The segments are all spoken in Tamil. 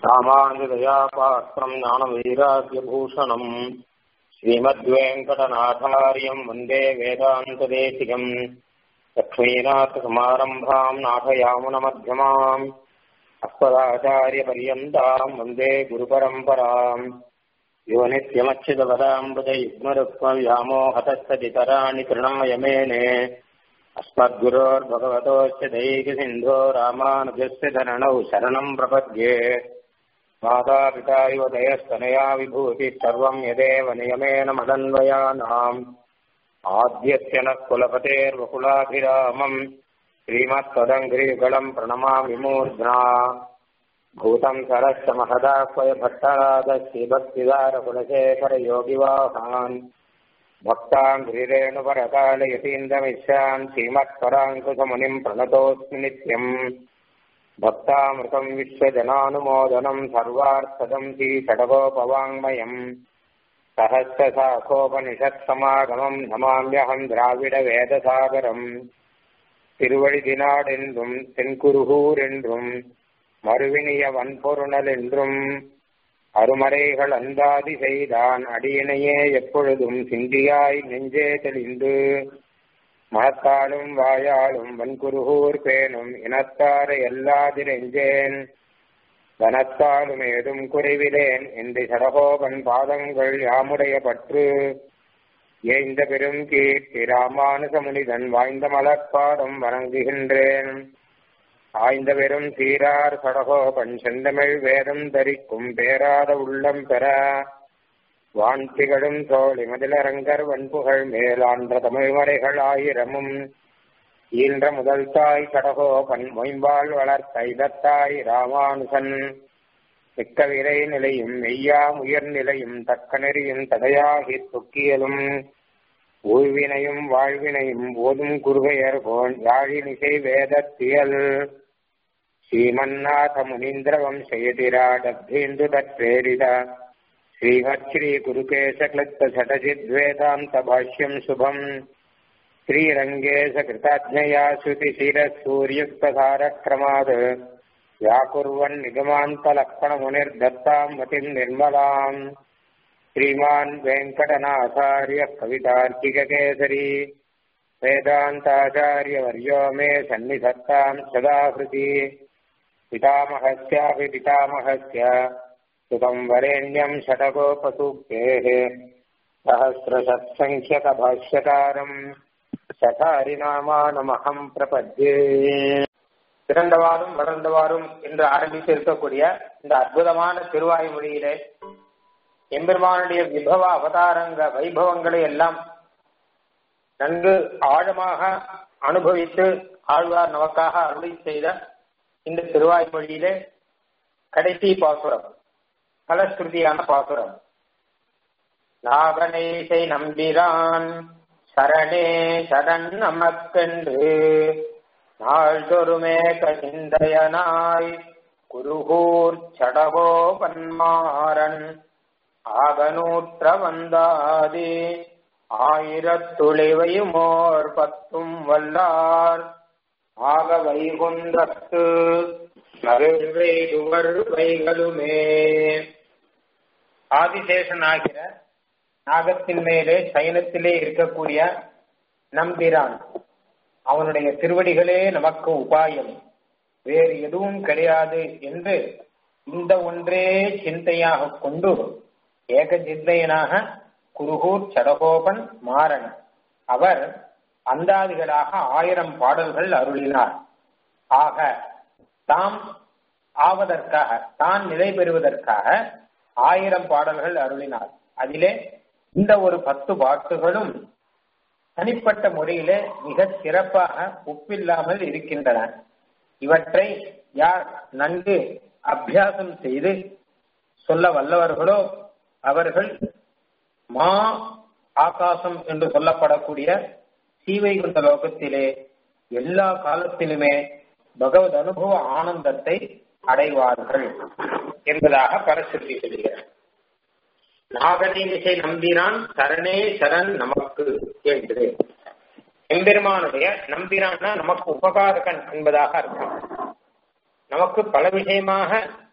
ராமானுஜதயா பாத்திரம் ஞானவீராக்கியபூஷணம் ஸ்ரீமத்வேங்கடநாதாரியம் வந்தே வேதாந்ததேசிகம் லக்ஷ்மீநாथसमारम्भाम् नाथयामुनमध्यमाम् अस्मदाचार्यपर्यन्ताम् वन्दे गुरुपरम्पराम् यो नित्यमच्युतपदाम्बुजयुग्मरुक्मव्यामोहतस्तदितराणि तृणायमेने अस्मद्गुरोर्भगवतोश्च दैकसिन्धो रामानुजस्य धरणौ शरणम् प्रपद्ये मातापिता युवतयस्तनया विभूतिः सर्वम् यदेव नियमेन मदन्वयानाम् आद्यस्य नः कुलपतेर्वकुलाभिरामम् श्रीमत्पदङ्घ्रीयुगलम् प्रणमामि मूर्ध्ना भूतम् सरस्य महदाह्वय भट्टरादश्रीभक्तिदारकुलशेखरयोगिवाहान् भक्ताङ्घ्रिरेणुपरकालयतीन्द्रमिश्रान् श्रीमत्पराङ्कुशमुनिम् प्रणतोऽस्मि नित्यम् भक्तामृतम् विश्वजनानुमोदनम् सर्वार्थदम् श्रीषडगोपवाङ्मयम् सहस्रशाखोपनिषत्समागमम् नमाम्यहम् திராவிடவேதசாகரம் திருவழிதினாடென்றும் தென்குருகூர் என்றும் மறுவினிய வன்பொருணல் என்றும் அருமறைகள் அந்தாதி செய்தான் அடியினையே எப்பொழுதும் சிந்தியாய் நெஞ்சே தெளிந்து மனத்தாலும் வாயாலும் வன்குருகூர் பேணும் இனத்தாரை எல்லாதிரெஞ்சேன் தனத்தாலும் ஏதும் குறைவிலேன் என்று சடகோபன் பாதங்கள் யாமுடைய பற்று ஏய்ந்த பெரும் கீர்த்தி ராமானுசமுனிதன் வாய்ந்த மலர்பாடம் வணங்குகின்றேன் ஆய்ந்த பெரும் சீரார் சடகோபன் செந்தமிழ் வேதம் தரிக்கும் பேராத உள்ளம் பெற வான்திகளும் தோழி மதிலரங்கர் வன்புகழ் மேலான்ற தமிழ்மறைகள் ஆயிரமும் ஈன்ற முதல் தாய் கடகோபன் மொயம்பால் வளர்த்த இதத்தாய் ராமானுசன் மிக்க விரை நிலையும் மெய்யாம் உயர்நிலையும் தக்க நெறியும் தடையாகி துக்கியலும் ஊழ்வினையும் வாழ்வினையும் ஓதும் குருகையர் போன் யாழினிசை வேதத்தியல் ஸ்ரீமன்னாத முனீந்திர வம்சயதிராடப்தேந்து தத்ரேரித ஸ்ரீமத் ஸ்ரீ குருகேச கிளத்த சடஜித்வேதாந்த பாஷ்யம் சுபம் श्रीरङ्गेशकृताज्ञया श्रुतिशिरसूर्युक्तधारक्रमात् व्याकुर्वन् निगमान्तलक्षणमुनिर्दत्ताम् मतिम् निर्मलाम् श्रीमान् वेङ्कटनाथार्यः कवितार्किककेसरी वेदान्ताचार्यवर्यो मे सन्निधत्ताम् सदा हृदि पितामहस्यापि पितामहस्य सुतम् वरेण्यम् षटकोपसूक्तेः सहस्रशत्सङ्ख्यकभाष्यकारम् சகாரிநாமானமகம் பிரபத்யே திறந்தவாறும் வளர்ந்தவாறும் என்று ஆரம்பித்து இருக்கக்கூடிய இந்த அற்புதமான திருவாய்மொழியிலே எம்பெருமானுடைய விபவ அவதாரங்க வைபவங்களை எல்லாம் நன்கு ஆழமாக அனுபவித்து ஆழ்வார் நமக்காக அருளை செய்த இந்த திருவாய்மொழியிலே கடைசி பாசுரம் பலஸ்ருதியான பாசுரம் நாகநேசை நம்பிரான் சரணே சரண் நமக்கென்று நாள்தொருமே கசிந்தயனாய் குருகூர் சடகோ பன்மாறன் ஆகநூற்ற வந்தாதி ஆயிரத்துளிவையுமோர் பத்தும் வல்லார் ஆக வைகுந்தத்து நருவைதுவர் வைகளுமே ஆதிசேஷனாகிற நாகத்தின் மேலே சயனத்திலே இருக்கக்கூடிய நம்பிரான் அவனுடைய திருவடிகளே நமக்கு உபாயம் வேறு எதுவும் கிடையாது என்று இந்த ஒன்றே சிந்தையாக கொண்டு ஏக சிந்தையனாக குருகூர் சடகோபன் மாறன் அவர் அந்தாதிகளாக ஆயிரம் பாடல்கள் அருளினார் ஆக தாம் ஆவதற்காக தான் நிலை பெறுவதற்காக ஆயிரம் பாடல்கள் அருளினார் அதிலே இந்த ஒரு பத்து பாட்டுகளும் தனிப்பட்ட முறையிலே மிக சிறப்பாக ஒப்பில்லாமல் இருக்கின்றன இவற்றை யார் நன்கு அபியாசம் செய்து சொல்ல வல்லவர்களோ அவர்கள் மா ஆகாசம் என்று சொல்லப்படக்கூடிய சீவைகுண்ட லோகத்திலே எல்லா காலத்திலுமே பகவத் அனுபவ ஆனந்தத்தை அடைவார்கள் என்பதாக பரசுத்தி சொல்கிறார் நாகநீதிசை நம்பினான் சரணே சரண் நமக்கு என்று எம்பெருமானுடைய நம்பினான்னா நமக்கு உபகாரகன் என்பதாக அர்த்தம் நமக்கு பல விஷயமாக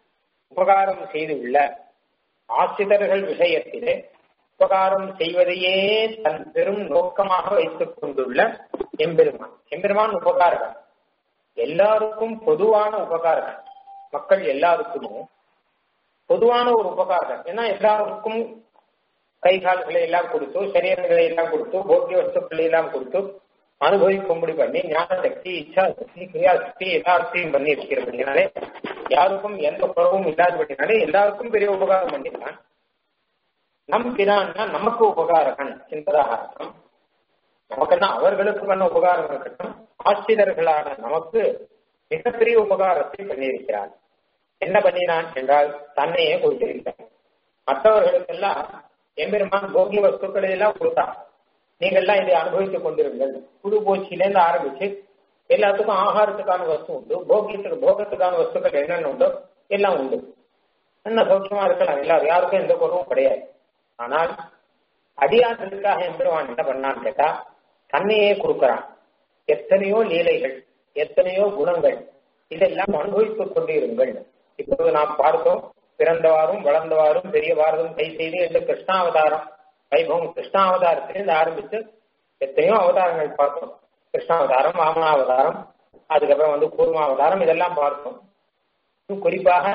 உபகாரம் செய்துள்ள ஆசிரியர்கள் விஷயத்திலே உபகாரம் செய்வதையே தன் பெரும் நோக்கமாக வைத்துக் கொண்டுள்ள எம்பெருமான் எம்பெருமான் உபகாரகன் எல்லாருக்கும் பொதுவான உபகாரகன் மக்கள் எல்லாருக்குமே பொதுவான ஒரு உபகாரகன் ஏன்னா எல்லாருக்கும் கை கால்களை எல்லாம் கொடுத்து சரீரங்களை எல்லாம் கொடுத்து போக்கிய வஸ்துக்களை எல்லாம் கொடுத்து அனுபவிக்கும்படி பண்ணி ஞான சக்தி இச்சா சக்தி கிரியா சக்தி எல்லாத்தையும் பண்ணி இருக்கிறபடினாலே யாருக்கும் எந்த குறவும் இல்லாதபடினாலே எல்லாருக்கும் பெரிய உபகாரம் பண்ணிருக்கான் நம் பிரான்னா நமக்கு உபகாரகன் என்பதாக அர்த்தம் நமக்குன்னா அவர்களுக்கு பண்ண உபகாரம் இருக்கட்டும் ஆசிரியர்களான நமக்கு மிகப்பெரிய உபகாரத்தை பண்ணியிருக்கிறான் என்ன பண்ணினான் என்றால் தன்னையே கொடுத்திருக்கிறான் மற்றவர்களுக்கெல்லாம் எம்பெருமான் போகிய வஸ்துக்களை எல்லாம் கொடுத்தான் நீங்க எல்லாம் இதை அனுபவித்துக் கொண்டிருங்கள் புது பூச்சியிலேருந்து ஆரம்பிச்சு எல்லாத்துக்கும் ஆகாரத்துக்கான வஸ்து உண்டு போகியத்துக்கு போகத்துக்கான வஸ்துக்கள் என்னென்ன உண்டோ எல்லாம் உண்டு என்ன சௌக்கியமா இருக்கலாம் எல்லாரும் யாருக்கும் எந்த குறவும் கிடையாது ஆனால் அடியார்களுக்காக எம்பெருமான் என்ன பண்ணான்னு கேட்டா தன்னையே கொடுக்கறான் எத்தனையோ லீலைகள் எத்தனையோ குணங்கள் இதெல்லாம் அனுபவித்துக் கொண்டிருங்கள் இப்போது நாம் பார்த்தோம் பிறந்தவாறும் வளர்ந்தவாறும் பெரிய பாரதம் கை செய்து என்று கிருஷ்ணாவதாரம் வைபவம் கிருஷ்ணாவதாரத்திலிருந்து ஆரம்பித்து எத்தனையோ அவதாரங்கள் பார்த்தோம் கிருஷ்ணாவதாரம் வாமனாவதாரம் அதுக்கப்புறம் வந்து கூர்மாவதாரம் இதெல்லாம் பார்த்தோம் குறிப்பாக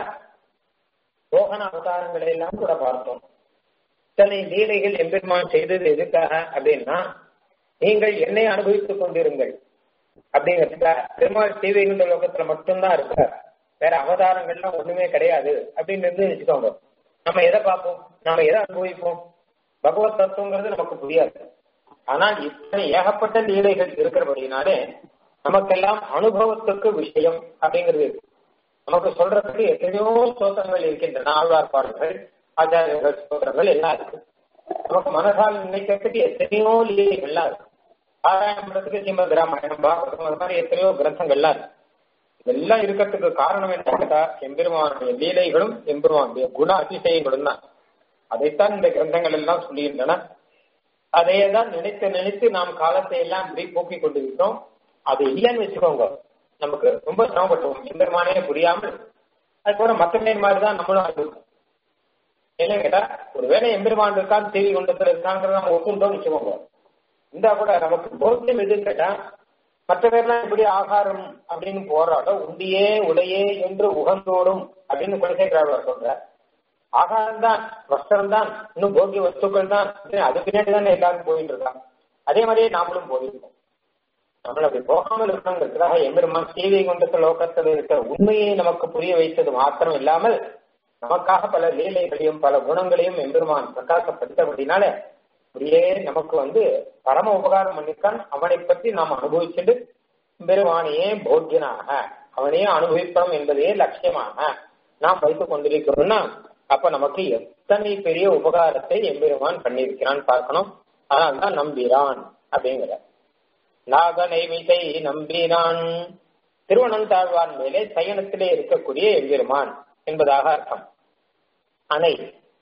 ரோகண அவதாரங்களை எல்லாம் கூட பார்த்தோம் இத்தனை லீலைகள் எம்பெருமான் செய்தது எதுக்காக அப்படின்னா நீங்கள் என்னை அனுபவித்துக் கொண்டிருங்கள் அப்படிங்கிறதுக்காக பெருமாள் தீவைகுண்ட லோகத்துல மட்டும்தான் இருக்கார் வேற அவதாரங்கள்லாம் ஒண்ணுமே கிடையாது அப்படின்னு இருந்து வச்சுக்கோங்க நம்ம எதை பார்ப்போம் நம்ம எதை அனுபவிப்போம் பகவத் தத்துவங்கிறது நமக்கு புரியாது ஆனால் இத்தனை ஏகப்பட்ட லீலைகள் இருக்கிறபடினாலே நமக்கெல்லாம் அனுபவத்துக்கு விஷயம் அப்படிங்கிறது நமக்கு சொல்றதுக்கு எத்தனையோ ஸ்தோத்திரங்கள் இருக்கின்றன ஆழ்வார் பாடல்கள் ஆச்சாரியர்கள் ஸ்தோத்திரங்கள் எல்லாம் இருக்கு நமக்கு மனசால் நினைக்கிறதுக்கு எத்தனையோ லீலைகள்லாம் இருக்கு ஆராயணம் பண்றதுக்கு ஸ்ரீமத் ராமாயணம் பாகவதம் அது மாதிரி எத்தனையோ கிரந்தங்கள்லாம் இருக்கு இதெல்லாம் இருக்கிறதுக்கு காரணம் என்ன கேட்டா எம்பெருமானுடைய லீலைகளும் எம்பெருமானுடைய குண அதிசயங்களும் தான் அதைத்தான் இந்த கிரந்தங்கள் எல்லாம் சொல்லுகின்றன அதையே தான் நினைத்து நினைத்து நாம் காலத்தை எல்லாம் இப்படி போக்கிக் கொண்டிருக்கிறோம் அது இல்லைன்னு வச்சுக்கோங்க நமக்கு ரொம்ப சிரமப்பட்டுவோம் எம்பெருமானே புரியாமல் அதுக்கப்புறம் மற்ற மேல் மாதிரி தான் நம்மளும் இருக்கும் என்ன கேட்டா ஒருவேளை எம்பெருமான் இருக்கான் தேவி கொண்டத்துல இருக்காங்கிறத நம்ம ஒப்புண்டோம்னு வச்சுக்கோங்க இருந்தா கூட நமக்கு போக்கியம் எதுன்னு கேட்டா மற்ற பேர்லாம் எப்படி ஆகாரம் அப்படின்னு போராட உண்டியே உடையே என்று உகந்தோடும் அப்படின்னு குலசேகராவர் சொல்ற ஆகாரம் தான் வஸ்திரம் தான் இன்னும் போகிய வஸ்துக்கள் தான் அது பின்னாடி தானே எல்லாரும் போயிட்டு இருக்காங்க அதே மாதிரியே நாமளும் போயிருக்கோம் நம்மள அப்படி போகாமல் இருக்கணுங்கிறதுக்காக எம்பெருமான் சீதை கொண்ட லோகத்தில் இருக்கிற உண்மையை நமக்கு புரிய வைத்தது மாத்திரம் இல்லாமல் நமக்காக பல லீலைகளையும் பல குணங்களையும் எம்பெருமான் பிரகாசப்படுத்தபடினால அப்படியே நமக்கு வந்து பரம உபகாரம் பண்ணிருக்கான் அவனை பற்றி நாம் அனுபவிச்சுட்டு பெருமானையே போக்கியனாக அவனையே அனுபவிப்போம் என்பதையே லட்சியமாக நாம் வைத்துக் கொண்டிருக்கிறோம்னா அப்ப நமக்கு எத்தனை பெரிய உபகாரத்தை எம்பெருமான் பண்ணியிருக்கிறான் பார்க்கணும் அதனால்தான் நம்பிரான் அப்படிங்கிற நாகனை விசை நம்பினான் திருவனந்தாழ்வான் மேலே சயனத்திலே இருக்கக்கூடிய எம்பெருமான் என்பதாக அர்த்தம் அணை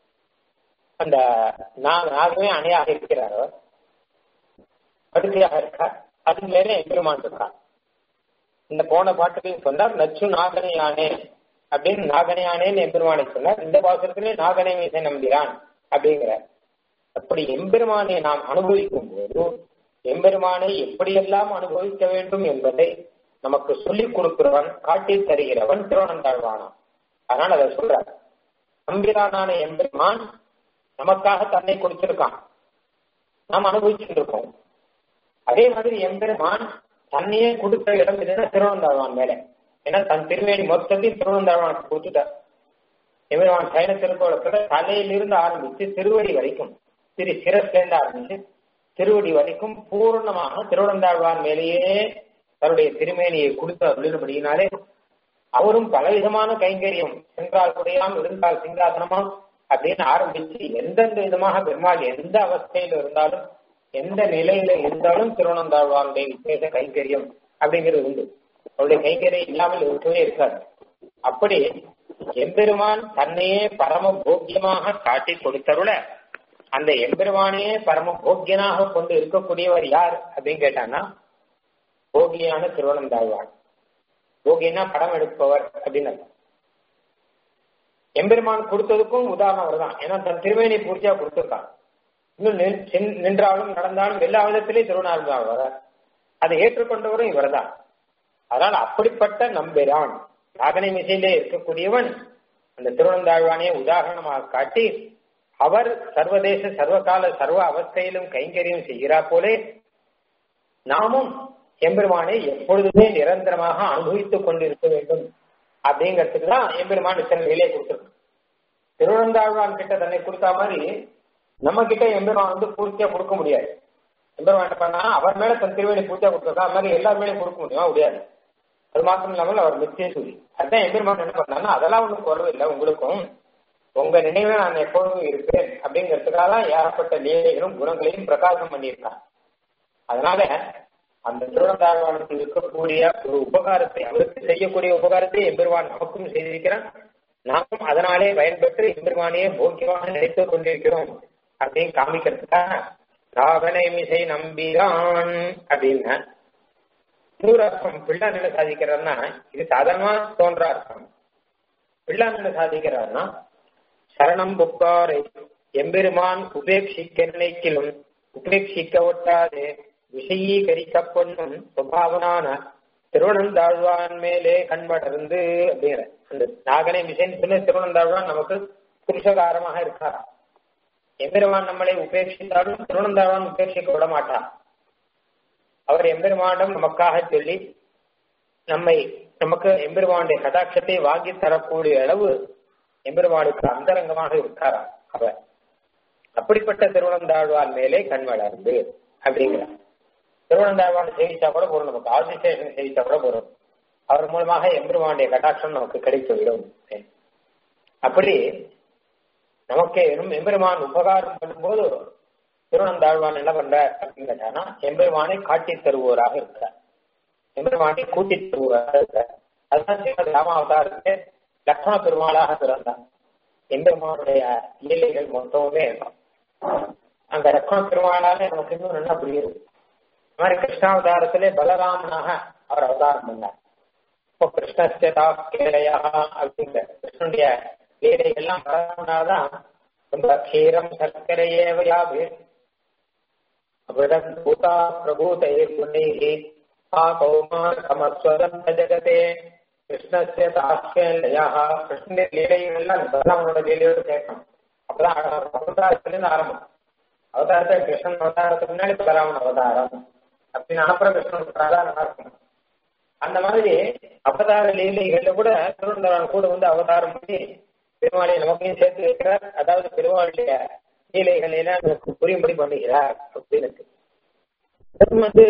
அந்த நாகமே அணையாக இருக்கிறாரோ படுக்கையாக இருக்கார் அது மேலே எம்பெருமான் இருக்கார் இந்த போன பாட்டுக்கு சொன்னார் நச்சு நாகனையானே அப்படின்னு நாகனையானேன்னு எம்பெருமானை சொன்னார் இந்த பாசத்திலே நாகனை மீசை நம்புகிறான் அப்படிங்கிறார் அப்படி எம்பெருமானை நாம் அனுபவிக்கும் போது எம்பெருமானை எப்படியெல்லாம் அனுபவிக்க வேண்டும் என்பதை நமக்கு சொல்லிக் கொடுக்கிறவன் காட்டி தருகிறவன் திருவனந்தாழ்வானான் அதனால அதை சொல்றார் நம்பிரானான எம்பெருமான் நமக்காக தன்னை கொடுத்திருக்கான் நாம் அனுபவிச்சுட்டு இருக்கோம் அதே மாதிரி எம்பெருமான் தன்னையே கொடுத்த இடம் எதுனா திருவனந்தாழ்வான் மேல ஏன்னா தன் திருவேணி மொத்தத்தையும் திருவனந்தாழ்வானுக்கு கொடுத்துட்டார் எம்பெருமான் சைன திருக்கோலத்துல தலையிலிருந்து ஆரம்பிச்சு திருவடி வரைக்கும் திரு சிரஸ்லேருந்து ஆரம்பிச்சு திருவடி வரைக்கும் பூர்ணமாக திருவனந்தாழ்வான் மேலேயே தன்னுடைய திருமேனியை கொடுத்து அருளினபடியினாலே அவரும் பலவிதமான கைங்கரியம் சென்றால் குடையாம் இருந்தால் சிங்காசனமாம் அப்படின்னு ஆரம்பிச்சு எந்தெந்த விதமாக பெருமாள் எந்த அவஸ்தையில இருந்தாலும் எந்த நிலையில இருந்தாலும் திருவனந்தாழ்வாருடைய விசேஷ கைங்கரியம் அப்படிங்கிறது உண்டு அவருடைய கைங்கரியம் இல்லாமல் இருக்கவே இருக்காது அப்படி எம்பெருமான் தன்னையே பரம போக்கியமாக காட்டி கொடுத்தருள அந்த எம்பெருமானையே பரம போக்கியனாக கொண்டு இருக்கக்கூடியவர் யார் அப்படின்னு கேட்டான்னா போகியான திருவனந்தாழ்வான் போகினா படம் எடுப்பவர் அப்படின்னு எம்பெருமான் கொடுத்ததுக்கும் உதாரணம் அவர்தான் ஏன்னா தன் திருவேணி பூர்த்தியா கொடுத்திருக்கான் இன்னும் நின்- நின்- நின்றாலும் நடந்தாலும் எல்லா விதத்திலையும் திருவண்ணாமலை வர அதை ஏற்றுக்கொண்டவரும் இவர்தான் அதனால் அப்படிப்பட்ட நம்பெரான் ராகனை மிசையிலே இருக்கக்கூடியவன் அந்த திருவனந்தாழ்வானையை உதாரணமாக காட்டி அவர் சர்வதேச சர்வகால சர்வ அவஸ்தையிலும் கைங்கரியம் செய்கிறார் போலே நாமும் எம்பெருமானை எப்பொழுதுமே நிரந்தரமாக அனுபவித்துக் கொண்டிருக்க வேண்டும் அப்படிங்கிறதுக்கு தான் எம்பெருமான் இத்தனை நிலையை கொடுத்திருக்கு திருவனந்தாழ்வான் கிட்ட தன்னை கொடுத்தா மாதிரி நம்ம கிட்ட எம்பெருமான் வந்து பூர்த்தியா கொடுக்க முடியாது எம்பெருமான் என்ன பண்ணா அவர் மேல தன் திருவேணி பூர்த்தியா கொடுத்தா அது மாதிரி எல்லார் மேலேயும் கொடுக்க முடியுமா முடியாது அது மாத்திரம் இல்லாமல் அவர் நித்திய சொல்லி அதுதான் எம்பெருமான் என்ன பண்ணாருன்னா அதெல்லாம் ஒன்றும் குறவு இல்லை உங்களுக்கும் உங்க நினைவில் நான் எப்பொழுதும் இருப்பேன் அப்படிங்கிறதுக்காக தான் ஏகப்பட்ட லீலைகளும் குணங்களையும் பிரகாசம் பண்ணியிருக்கான் அதனால அந்த திருவனந்தாழ்வானுக்கு இருக்கக்கூடிய ஒரு உபகாரத்தை அவருக்கு செய்யக்கூடிய உபகாரத்தை எம்பெருமான் நமக்கும் செய்திருக்கிறான் நாமும் அதனாலே பயன்பெற்று எம்பெருமானையே போக்கியமாக நினைத்துக் கொண்டிருக்கிறோம் அப்படின்னு காமிக்கிறதுக்காக ராகனை மிசை நம்பிதான் அப்படின்னா இன்னொரு அர்த்தம் பிள்ளான் என்ன சாதிக்கிறார்னா இது சாதாரணமா தோன்ற அர்த்தம் பிள்ளான் என்ன சாதிக்கிறார்னா சரணம் புக்காரை எம்பெருமான் உபேட்சிக்க நினைக்கிலும் உபேட்சிக்க ஒட்டாது விஷயீகரிக்கப்படும் சுபாவனான திருவனந்தாழ்வான் மேலே கண்படர்ந்து அப்படிங்கிற அந்த நாகனை விஷயம் சொன்ன திருவனந்தாழ்வான் நமக்கு புருஷகாரமாக இருக்காரா எம்பெருமான் நம்மளை உபேட்சித்தாலும் திருவனந்தாழ்வான் உபேட்சிக்க விட மாட்டார் அவர் எம்பெருமானிடம் நமக்காக சொல்லி நம்மை நமக்கு எம்பெருமானுடைய கடாட்சத்தை வாங்கி தரக்கூடிய அளவு எம்பெருமானுக்கு அந்தரங்கமாக இருக்காரா அவர் அப்படிப்பட்ட திருவனந்தாழ்வான் மேலே கண் வளர்ந்து அப்படிங்கிறார் திருவனந்தாழ்வான் சேவிச்சா கூட போறோம் நமக்கு ஆதிசேஷன் சேவிச்சா கூட போறோம் அவர் மூலமாக எம்பெருமானுடைய கடாட்சம் நமக்கு கிடைத்து விடும் அப்படி நமக்கு எனும் எம்பெருமான் உபகாரம் பண்ணும்போது திருவனந்தாழ்வான் என்ன பண்ற அப்படின்னு கேட்டானா எம்பெருமானை காட்டி தருவோராக இருக்கிறார் எம்பெருமானை கூட்டி தருவோராக இருக்கிறார் அதுதான் ஸ்ரீமத் ராமாவதாரத்தை லக்ஷ்மண பெருமாளாக பிறந்தார் எம்பெருமானுடைய லீலைகள் மொத்தமுமே அந்த லக்ஷ்மண பெருமாளால நமக்கு இன்னும் நல்லா புரியுது இந்த மாதிரி கிருஷ்ணாவதாரத்திலே பலராமனாக அவர் அவதாரம் பண்ணார் இப்போ கிருஷ்ணஸ்தா கேளையா அப்படிங்கிற கிருஷ்ணனுடைய லீலை எல்லாம் பலராமனாதான் ரொம்ப க்ஷீரம் சர்க்கரையேவையாபி அபிரதம் பூதா பிரபூதயே புண்ணிகி ஆ கௌமாரமஸ்வரம் ஜகதே கிருஷ்ணஸ்ய தாஸ்யலயா கிருஷ்ணனுடைய லீலைகள் எல்லாம் பலராமனோட லீலையோடு கேட்கணும் அப்பதான் அவதாரத்திலிருந்து ஆரம்பம் அவதாரத்தை கிருஷ்ணன் அவதாரத்துக்கு முன்னாடி பலராமன் அவதாரம் அப்படின்னு அனுப்புற கிருஷ்ணன் பிரதானம் இருக்கும் அந்த மாதிரி அவதார லீலைகள்ல கூட திருவனந்தவன் கூட வந்து அவதாரம் பண்ணி பெருமாளை நமக்கையும் சேர்த்து வைக்கிறார் அதாவது பெருமாளுடைய லீலைகளை எல்லாம் நமக்கு புரியும்படி பண்ணுகிறார் அப்படின்னு வந்து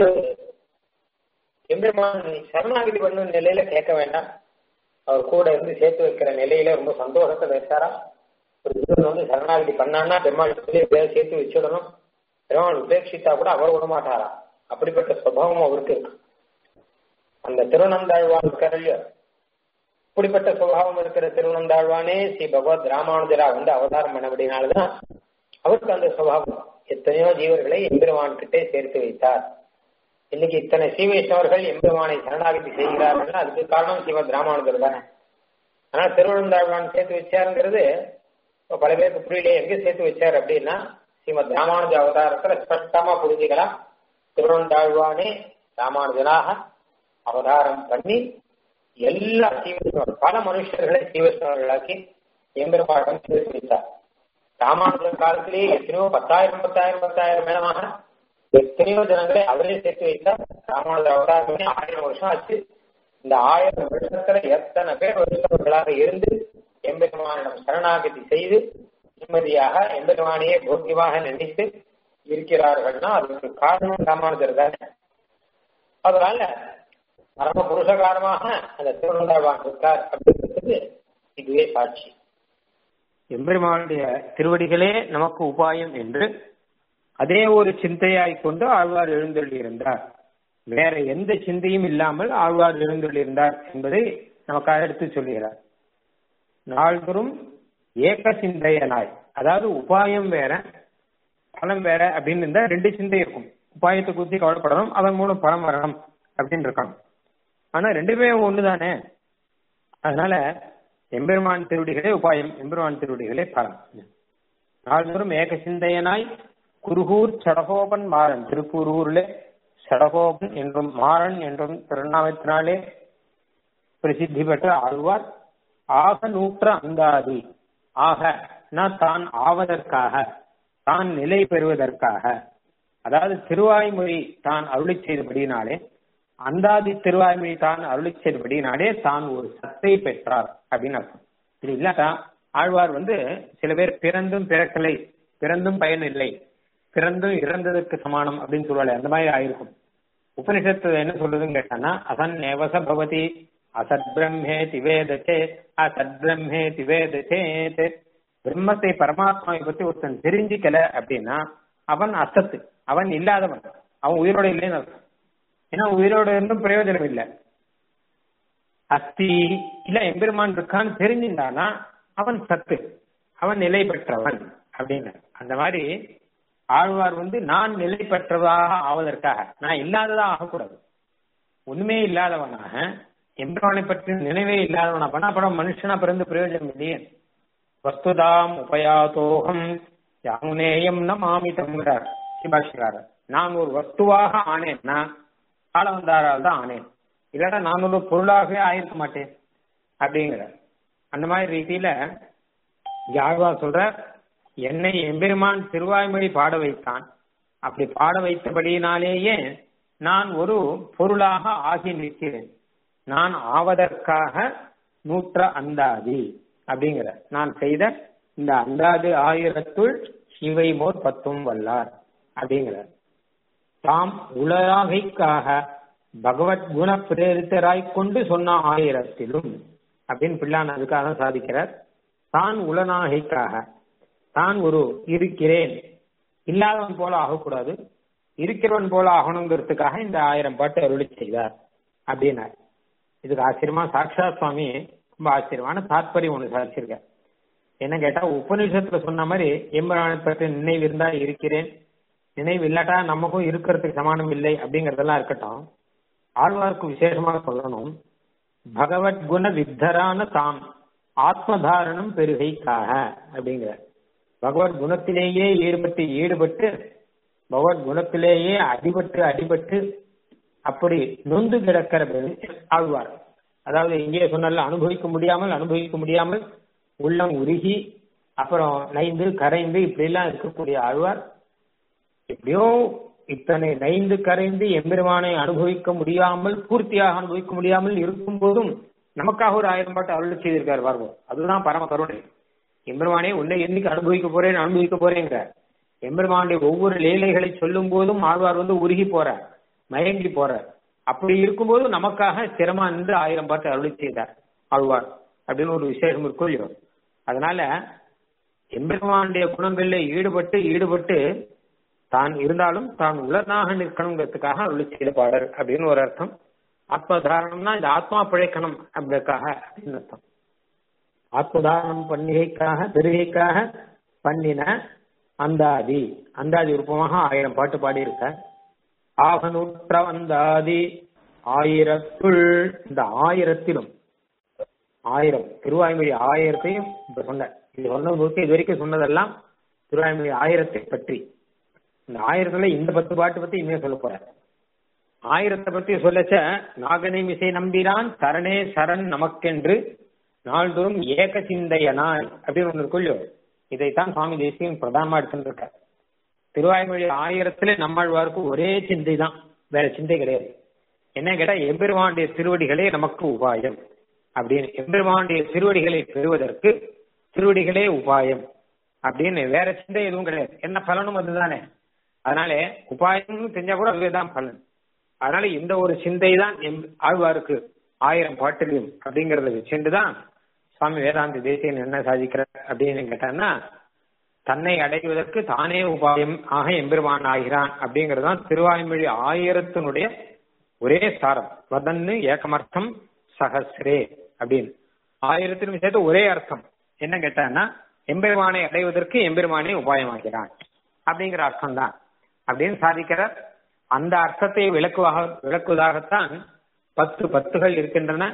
எம்பெருமான் சரணாகிதி பண்ணும் நிலையில கேட்க வேண்டாம் அவர் கூட இருந்து சேர்த்து வைக்கிற நிலையில ரொம்ப சந்தோஷத்தை வைத்தாரா ஒரு ஜீவன் வந்து சரணாகிதி பண்ணான்னா பெருமாள் சொல்லி எப்படியாவது சேர்த்து வச்சுடணும் பெருமாள் உபேட்சித்தா கூட அவர் விட மாட்டாரா அப்படிப்பட்ட சுபாவம் அவருக்கு இருக்கு அந்த திருவனந்தாழ்வான் இருக்காரு இப்படிப்பட்ட சுபாவம் இருக்கிற திருவனந்தாழ்வானே ஸ்ரீ பகவத் ராமானுஜரா வந்து அவதாரம் பண்ணபடினால்தான் அவருக்கு அந்த சுபாவம் எத்தனையோ ஜீவர்களை எம்பெருமான் கிட்டே சேர்த்து வைத்தார் இன்னைக்கு இத்தனை சீவைஷ்ணவர்கள் எம்பெருமானை சரணாகதி செய்கிறார்கள் அதுக்கு காரணம் ஸ்ரீமத் ராமானுஜர் தானே ஆனா திருவனந்தாழ்வான் சேர்த்து வச்சாருங்கிறது இப்ப பல பேருக்கு புரியல எங்க சேர்த்து வச்சார் அப்படின்னா ஸ்ரீமத் ராமானுஜ அவதாரத்துல ஸ்பஷ்டமா புரிஞ்சுக்கலாம் திருவனந்தாழ்வானே ராமானுஜனாக அவதாரம் பண்ணி எல்லா சீவஸ்வரம் பல மனுஷர்களை சீவஸ்வரர்களாக்கி எம்பெருமாடம் சேர்த்து வைத்தார் ராமானுஜர் காலத்திலேயே எத்தனையோ பத்தாயிரம் பத்தாயிரம் பத்தாயிரம் மேலமாக எத்தனையோ ஜனங்களை அவரே சேர்த்து வைத்தார் ராமானுஜர் அவதாரம் பண்ணி ஆயிரம் வருஷம் ஆச்சு இந்த ஆயிரம் வருஷத்துல எத்தனை பேர் வருஷங்களாக இருந்து எம்பெருமானிடம் சரணாகதி செய்து நிம்மதியாக எம்பெருமானையே போக்கியமாக நினைத்து இருக்கிறார்கள்னா அதுக்கு காரணம் ராமானுஜர் தானே அதனால பரம புருஷகாரமாக அந்த திருவண்ணாழ்வான் இருக்கார் அப்படிங்கிறதுக்கு இதுவே சாட்சி எம்பெருமானுடைய திருவடிகளே நமக்கு உபாயம் என்று அதே ஒரு சிந்தையாய் கொண்டு ஆழ்வார் எழுந்தள்ளியிருந்தார் வேற எந்த சிந்தையும் இல்லாமல் ஆழ்வார் எழுந்தள்ளியிருந்தார் என்பதை நமக்காக எடுத்து சொல்லுகிறார் நாள்தோறும் ஏக சிந்தையனாய் அதாவது உபாயம் வேற பலம் வேற அப்படின்னு இருந்தா ரெண்டு சிந்தை இருக்கும் உபாயத்தை குறித்து கவலைப்படணும் அதன் மூலம் பலம் வரணும் அப்படின்னு இருக்காங்க ஆனா ரெண்டுமே ஒண்ணுதானே அதனால எம்பெருமான் திருவடிகளே உபாயம் எம்பெருமான் திருவடிகளே பலம் நாள்தோறும் ஏக சிந்தையனாய் குருகூர் சடகோபன் மாறன் திருப்பூரூரிலே சடகோபன் என்றும் மாறன் என்றும் திருநாமத்தினாலே பிரசித்தி பெற்ற ஆழ்வார் ஆக நூற்ற அந்தாதி ஆக தான் ஆவதற்காக தான் நிலை பெறுவதற்காக அதாவது திருவாய்மொழி தான் அருளி செய்தபடியினாலே அந்தாதி திருவாய்மொழி தான் அருளி செய்தபடியினாலே தான் ஒரு சத்தை பெற்றார் அப்படின்னு அர்த்தம் இது இல்லாட்டா ஆழ்வார் வந்து சில பேர் பிறந்தும் பிறக்கலை பிறந்தும் பயன் இல்லை பிறந்தும் இறந்ததற்கு சமானம் அப்படின்னு சொல்லுவாங்க அந்த மாதிரி ஆயிருக்கும் உபனிஷத்து என்ன சொல்றதுன்னு கேட்டானா அசன் நேவச பவதி அசத் பிரம்மே திவேதச்சே அசத் பிரம்மே திவேதச்சேத் பிரம்மத்தை பரமாத்மாவை பத்தி ஒருத்தன் தெரிஞ்சுக்கல அப்படின்னா அவன் அசத்து அவன் இல்லாதவன் அவன் உயிரோட இல்லைன்னு அர்த்தம் ஏன்னா உயிரோட இருந்தும் பிரயோஜனம் இல்லை அஸ்தி இல்ல எம்பெருமான் இருக்கான்னு தெரிஞ்சிருந்தானா அவன் சத்து அவன் நிலை பெற்றவன் அப்படின்னு அந்த மாதிரி ஆழ்வார் வந்து நான் நிலை பெற்றதாக ஆவதற்காக நான் இல்லாததா ஆகக்கூடாது ஒண்ணுமே இல்லாதவனாக எம்பெருமானை பற்றி நினைவே இல்லாதவனா பண்ணா படம் மனுஷனா பிறந்து பிரயோஜனம் இல்லையே வஸ்துதாம் உபயாதோகம் யாமுனேயம் ந மாமிதம்ங்கிறார் சிபாஷிகாரர் நான் ஒரு வஸ்துவாக ஆனேன்னா காலவந்தாரால் தான் ஆனேன் இல்லாட்டா நான் ஒரு பொருளாகவே ஆயிருக்க மாட்டேன் அப்படிங்கிற அந்த மாதிரி ரீதியில யாழ்வா சொல்ற என்னை எம்பெருமான் திருவாய்மொழி பாட வைத்தான் அப்படி பாட வைத்தபடியினாலேயே நான் ஒரு பொருளாக ஆகி நிற்கிறேன் நான் ஆவதற்காக நூற்ற அந்தாதி அப்படிங்கிற நான் செய்த இந்த அந்தாது ஆயிரத்துள் இவை மோர் பத்தும் வல்லார் அப்படிங்கிற தாம் உலகாகைக்காக பகவத் குண பிரேரித்தராய் கொண்டு சொன்ன ஆயிரத்திலும் அப்படின்னு பிள்ளான் அதுக்காக சாதிக்கிறார் தான் உலநாகைக்காக தான் ஒரு இருக்கிறேன் இல்லாதவன் போல ஆகக்கூடாது இருக்கிறவன் போல ஆகணுங்கிறதுக்காக இந்த ஆயிரம் பாட்டு அருளி செய்தார் அப்படின்னார் இதுக்கு ஆச்சரியமா சாட்சா சுவாமி ரொம்ப ஆச்சரியமான தாற்பயம் ஒண்ணு சாதிச்சிருக்க என்ன கேட்டா உபநிஷத்துல சொன்ன மாதிரி எம்பரானை பற்றி நினைவு இருந்தா இருக்கிறேன் நினைவு இல்லாட்டா நமக்கும் இருக்கிறதுக்கு சமானம் இல்லை அப்படிங்கறதெல்லாம் இருக்கட்டும் ஆழ்வாருக்கு விசேஷமா சொல்லணும் பகவத் குண வித்தரான தாம் ஆத்மதாரணம் பெருகைக்காக அப்படிங்கிற பகவத் குணத்திலேயே ஈடுபட்டு ஈடுபட்டு பகவத் குணத்திலேயே அடிபட்டு அடிபட்டு அப்படி நொந்து கிடக்கிற ஆழ்வார் அதாவது இங்கே சொன்னால அனுபவிக்க முடியாமல் அனுபவிக்க முடியாமல் உள்ளம் உருகி அப்புறம் நைந்து கரைந்து இப்படி எல்லாம் இருக்கக்கூடிய ஆழ்வார் எப்படியோ இத்தனை நைந்து கரைந்து எம்பெருமானை அனுபவிக்க முடியாமல் பூர்த்தியாக அனுபவிக்க முடியாமல் இருக்கும் போதும் நமக்காக ஒரு ஆயிரம் பாட்டு அருள் செய்திருக்காரு பாருவோம் அதுதான் பரம கருணை எம்பெருமானே உன்னை என்னைக்கு அனுபவிக்க போறேன் அனுபவிக்க போறேங்கிற எம்பெருமானுடைய ஒவ்வொரு லீலைகளை சொல்லும் போதும் ஆழ்வார் வந்து உருகி போற மயங்கி போற அப்படி இருக்கும்போது நமக்காக சிரமா நின்று ஆயிரம் பாட்டு அருளி செய்தார் ஆழ்வார் அப்படின்னு ஒரு விசேஷம் இருக்கும் இல்லையோ அதனால எம்பெருமானுடைய குணங்கள்ல ஈடுபட்டு ஈடுபட்டு தான் இருந்தாலும் தான் உலனாக நிற்கணுங்கிறதுக்காக அருளி செய்த பாடல் அப்படின்னு ஒரு அர்த்தம் ஆத்மதாரணம்னா இந்த ஆத்மா பிழைக்கணும் அப்படிக்காக அப்படின்னு அர்த்தம் ஆத்மதாரணம் பண்டிகைக்காக பெருகைக்காக பண்ணின அந்தாதி அந்தாதி ரூபமாக ஆயிரம் பாட்டு பாடியிருக்க ஆகநூற்ற அந்தாதி ஆயிரத்துள் இந்த ஆயிரத்திலும் ஆயிரம் திருவாய்மொழி ஆயிரத்தையும் இப்ப சொன்ன இது சொன்ன நூற்றி இது வரைக்கும் சொன்னதெல்லாம் திருவாய்மொழி ஆயிரத்தை பற்றி இந்த ஆயிரத்துல இந்த பத்து பாட்டு பத்தி இனிமே சொல்ல போற ஆயிரத்தை பத்தி சொல்லச்ச நாகனை மிசை நம்பினான் சரணே சரண் நமக்கென்று நாள்தோறும் ஏக சிந்தையனாய் அப்படின்னு ஒண்ணு இருக்குள்ளோ இதைத்தான் சுவாமி தேசியம் பிரதானமா எடுத்துட்டு திருவாய்மொழி ஆயிரத்துல நம்மாழ்வாருக்கு ஒரே சிந்தை தான் வேற சிந்தை கிடையாது என்ன கேட்டா எம்பெருமானுடைய திருவடிகளே நமக்கு உபாயம் அப்படின்னு எம்பெருமானுடைய திருவடிகளை பெறுவதற்கு திருவடிகளே உபாயம் அப்படின்னு வேற சிந்தை எதுவும் கிடையாது என்ன பலனும் அதுதானே அதனால உபாயம்னு தெரிஞ்சா கூட அதுதான் பலன் அதனால இந்த ஒரு சிந்தை தான் ஆழ்வாருக்கு ஆயிரம் பாட்டிலையும் அப்படிங்கறத வச்சுட்டுதான் சுவாமி வேதாந்த தேசியன் என்ன சாதிக்கிறார் அப்படின்னு கேட்டான்னா தன்னை அடைவதற்கு தானே உபாயம் ஆக எம்பெருமான் ஆகிறான் அப்படிங்கறதுதான் திருவாய்மொழி ஆயிரத்தினுடைய ஒரே சாரம் வதன்னு ஏகமர்த்தம் சஹசிரே அப்படின்னு ஆயிரத்திനും சேர்த்து ஒரே அர்த்தம் என்ன கேட்டான்னா எம்பெருமானை அடைவதற்கு எம்பெருமானே உபாயமாகிறான் அப்படிங்கிற அர்த்தம் தான் அப்படின்னு சாதிக்கிற அந்த அர்த்தத்தை விளக்குவாக விளக்குவதாகத்தான் பத்து பத்துகள் இருக்கின்றன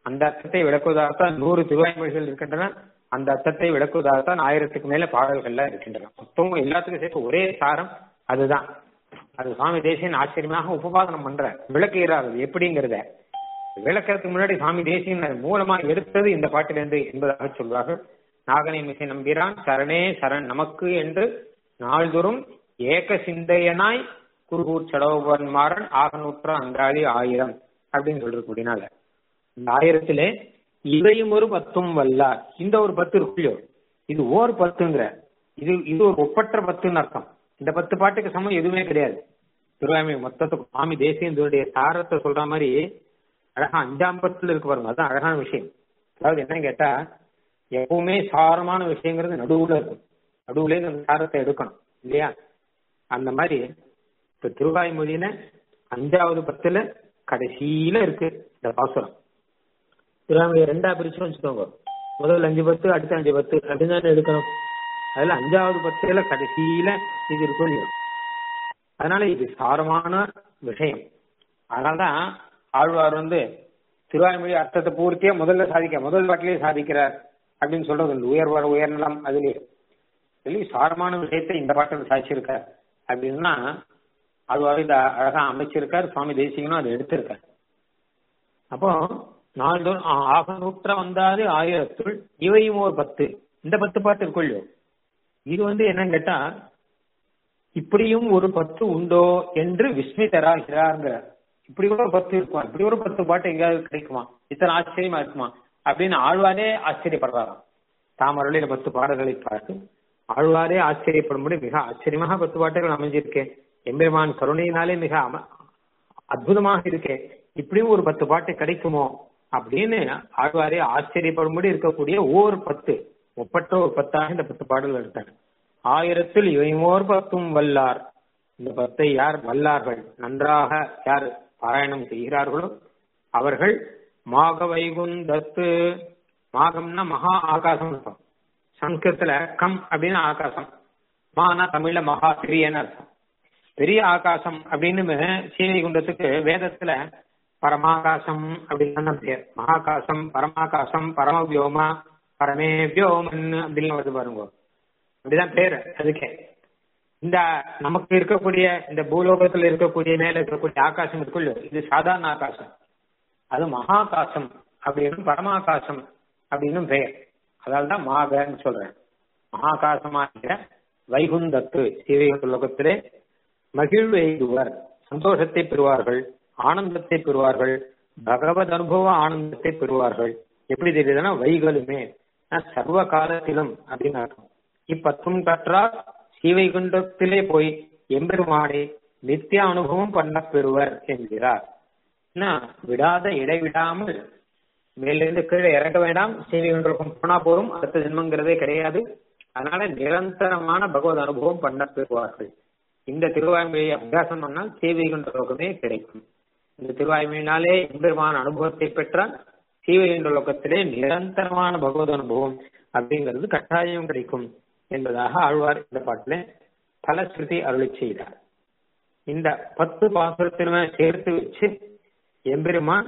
அந்த அர்த்தத்தை விளக்குவதாகத்தான் நூறு திருவாய்மொழிகள் இருக்கின்றன அந்த அர்த்தத்தை விளக்குவதாகத்தான் ஆயிரத்துக்கு மேல பாடல்கள்லாம் இருக்கின்றன மொத்தம் எல்லாத்துக்கும் சேர்த்து ஒரே சாரம் அதுதான் அது சுவாமி தேசியன் ஆச்சரியமாக உபபாதனம் பண்ற விளக்குகிறார் அது எப்படிங்கிறத விளக்கறதுக்கு முன்னாடி சுவாமி தேசியன் அது மூலமா எடுத்தது இந்த பாட்டிலிருந்து என்பதாக சொல்வார்கள் நாகனை மிசை நம்பிரான் சரணே சரண் நமக்கு என்று நாள்தோறும் ஏக சிந்தையனாய் குருகூர் சடவன் மாறன் ஆகநூற்ற அந்தாதி ஆயிரம் அப்படின்னு சொல்றதுனால இந்த ஆயிரத்திலே இவையும் ஒரு பத்தும் வல்லார் இந்த ஒரு பத்து இருக்குல்லையோ இது ஓர் பத்துங்கிற இது இது ஒரு ஒப்பற்ற பத்துன்னு அர்த்தம் இந்த பத்து பாட்டுக்கு சமம் எதுவுமே கிடையாது திருவாமி மொத்தத்துக்கு சுவாமி தேசியனுடைய சாரத்தை சொல்ற மாதிரி அழகா அஞ்சாம் பத்துல இருக்கு பாருங்க அதுதான் அழகான விஷயம் அதாவது என்னன்னு கேட்டா எப்பவுமே சாரமான விஷயங்கிறது நடுவுல இருக்கும் நடுவுல அந்த சாரத்தை எடுக்கணும் இல்லையா அந்த மாதிரி இப்ப திருவாய்மொழியின அஞ்சாவது பத்துல கடைசியில இருக்கு இந்த பாசுரம் திருவாய்மொழி ரெண்டா பிரிச்சு வச்சுக்கோங்க முதல்ல அஞ்சு பத்து அடுத்த அஞ்சு பத்து அப்படின்னு தானே எடுக்கணும் அதுல அஞ்சாவது பத்துல கடைசியில இது இருக்கும் இல்லையா அதனால இது சாரமான விஷயம் அதனாலதான் ஆழ்வார் வந்து திருவாய்மொழி அர்த்தத்தை பூர்த்தியா முதல்ல சாதிக்க முதல் பாட்டிலேயே சாதிக்கிறார் அப்படின்னு சொல்றது உண்டு உயர்வார் உயர்நலம் அதுலயே சொல்லி சாரமான விஷயத்தை இந்த பாட்டில் சாதிச்சிருக்கார் அப்படின்னா ஆழ்வார் இதை அழகா அமைச்சிருக்கார் சுவாமி தேசிகனும் அதை எடுத்திருக்கார் அப்போ நாள்தோறும் ஆக நூற்ற வந்தாது ஆயிரத்துள் இவையும் ஒரு பத்து இந்த பத்து பாட்டு இருக்குள்ளோ இது வந்து என்னன்னு கேட்டா இப்படியும் ஒரு பத்து உண்டோ என்று விஸ்மிதராகிறார்ங்கிறார் இப்படி கூட ஒரு பத்து இருக்குமா இப்படி ஒரு பத்து பாட்டு எங்கேயாவது கிடைக்குமா இத்தனை ஆச்சரியமா இருக்குமா அப்படின்னு ஆழ்வாரே ஆச்சரியப்படுறாராம் தாமரளியில பத்து பாடல்களை பார்த்து ஆழ்வாரே ஆச்சரியப்படும்படி மிக ஆச்சரியமாக பத்து பாட்டுகள் அமைஞ்சிருக்கேன் எம்பெருமான் கருணையினாலே மிக அம அற்புதமாக இருக்கேன் இப்படியும் ஒரு பத்து பாட்டு கிடைக்குமோ அப்படின்னு ஆழ்வாரே ஆச்சரியப்படும்படி இருக்கக்கூடிய ஓர் பத்து ஒப்பற்ற ஒரு பத்தாக இந்த பத்து பாடல்கள் எடுத்தாங்க ஆயிரத்தில் இவைமோர் பத்தும் வல்லார் இந்த பத்தை யார் வல்லார்கள் நன்றாக யார் பாராயணம் செய்கிறார்களோ அவர்கள் மாக வைகுந்தத்து மாகம்னா மகா ஆகாசம் இருக்கும் சம்ஸ்கிருத்துல கம் அப்படின்னு ஆகாசம் மானா தமிழ்ல மகா பெரியன்னு அர்த்தம் பெரிய ஆகாசம் அப்படின்னு சீனிகுண்டத்துக்கு வேதத்துல பரமாகாசம் அப்படின்னு பேர் மகாகாசம் பரமாகாசம் பரமவியோமா பரமே வியோமன் அப்படின்னு வருது பாருங்க அப்படிதான் பேரு அதுக்கே இந்த நமக்கு இருக்கக்கூடிய இந்த பூலோகத்துல இருக்கக்கூடிய மேல இருக்கக்கூடிய ஆகாசம் இருக்குல்ல இது சாதாரண ஆகாசம் அது மகாகாசம் அப்படின்னு பரமாகாசம் அப்படின்னு பெயர் அதால் தான் மாகன்னு சொல்றேன் மகாகாசமாக வைகுந்தத்து சீவைகுண்ட லோகத்திலே மகிழ்வு எய்துவர் சந்தோஷத்தை பெறுவார்கள் ஆனந்தத்தை பெறுவார்கள் பகவத் அனுபவ ஆனந்தத்தை பெறுவார்கள் எப்படி தெரியுதுன்னா வைகளுமே சர்வ காலத்திலும் அப்படின்னு அர்த்தம் இப்பத்தும் கற்றால் சீவைகுண்டத்திலே போய் எம்பெருமானை நித்திய அனுபவம் பண்ண பெறுவர் என்கிறார் விடாத இடைவிடாமல் மேலிருந்து கீழே இறங்க வேண்டாம் சீவைகுண்டகம் போனா போதும் அடுத்த ஜென்மங்கிறதே கிடையாது அதனால நிரந்தரமான பகவத் அனுபவம் பண்ண பெறுவார்கள் இந்த திருவாய்மொழியை அபியாசம் பண்ணால் சீவைகுண்ட லோகமே கிடைக்கும் இந்த திருவாய்மொழினாலே எம்பெருமான அனுபவத்தை பெற்றால் சீவைகுண்ட லோகத்திலே நிரந்தரமான பகவத் அனுபவம் அப்படிங்கிறது கட்டாயம் கிடைக்கும் என்பதாக ஆழ்வார் இந்த பாட்டில் பலஸ்ருதி அருளி செய்தார் இந்த பத்து பாசுரத்தினுமே சேர்த்து வச்சு எம்பெருமான்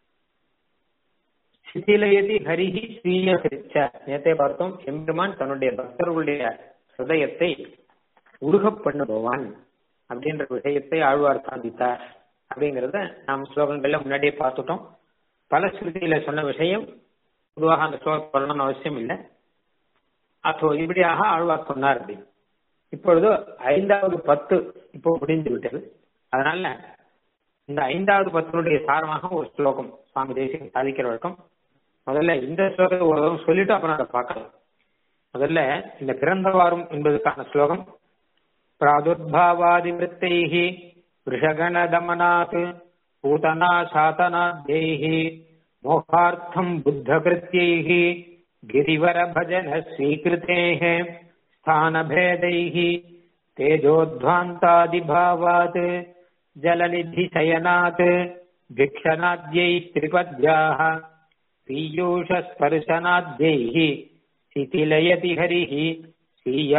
சிதிலயதி ஹரிஹி ஸ்ரீய சிரிச்ச நேத்தே பார்த்தோம் எம்பெருமான் தன்னுடைய பக்தர்களுடைய ஹிருதயத்தை உருகப் பண்ணுபவான் அப்படின்ற விஷயத்தை ஆழ்வார் சாதித்தார் அப்படிங்கறத நாம் ஸ்லோகங்கள்ல முன்னாடியே பார்த்துட்டோம் பல ஸ்ருதியில சொன்ன விஷயம் பொதுவாக அந்த ஸ்லோகம் சொல்லணும்னு அவசியம் இல்லை அப்போ இப்படியாக ஆழ்வார் சொன்னார் அப்படின்னு இப்பொழுது ஐந்தாவது பத்து இப்போ முடிந்து விட்டது அதனால இந்த ஐந்தாவது பத்தினுடைய சாரமாக ஒரு ஸ்லோகம் சுவாமி தேசியம் சாதிக்கிற வழக்கம் முதல்ல இந்த ஸ்லோகத்தை ஒரு தடவை சொல்லிட்டு அப்புறம் அதை பார்க்கலாம் முதல்ல இந்த பிறந்தவாரும் என்பதற்கான ஸ்லோகம் प्रादुर्भावादिवृत्तैः वृषगणदमनात् पूतनाशातनाद्यैः मोहार्थम् बुद्धकृत्यैः गिरिवरभजनः स्वीकृतेः स्थानभेदैः तेजोध्वान्तादिभावात् जलनिधिशयनात् भिक्षणाद्यैः त्रिपद्याः पीयूषस्पर्शनाद्यैः शिथिलयति हरिः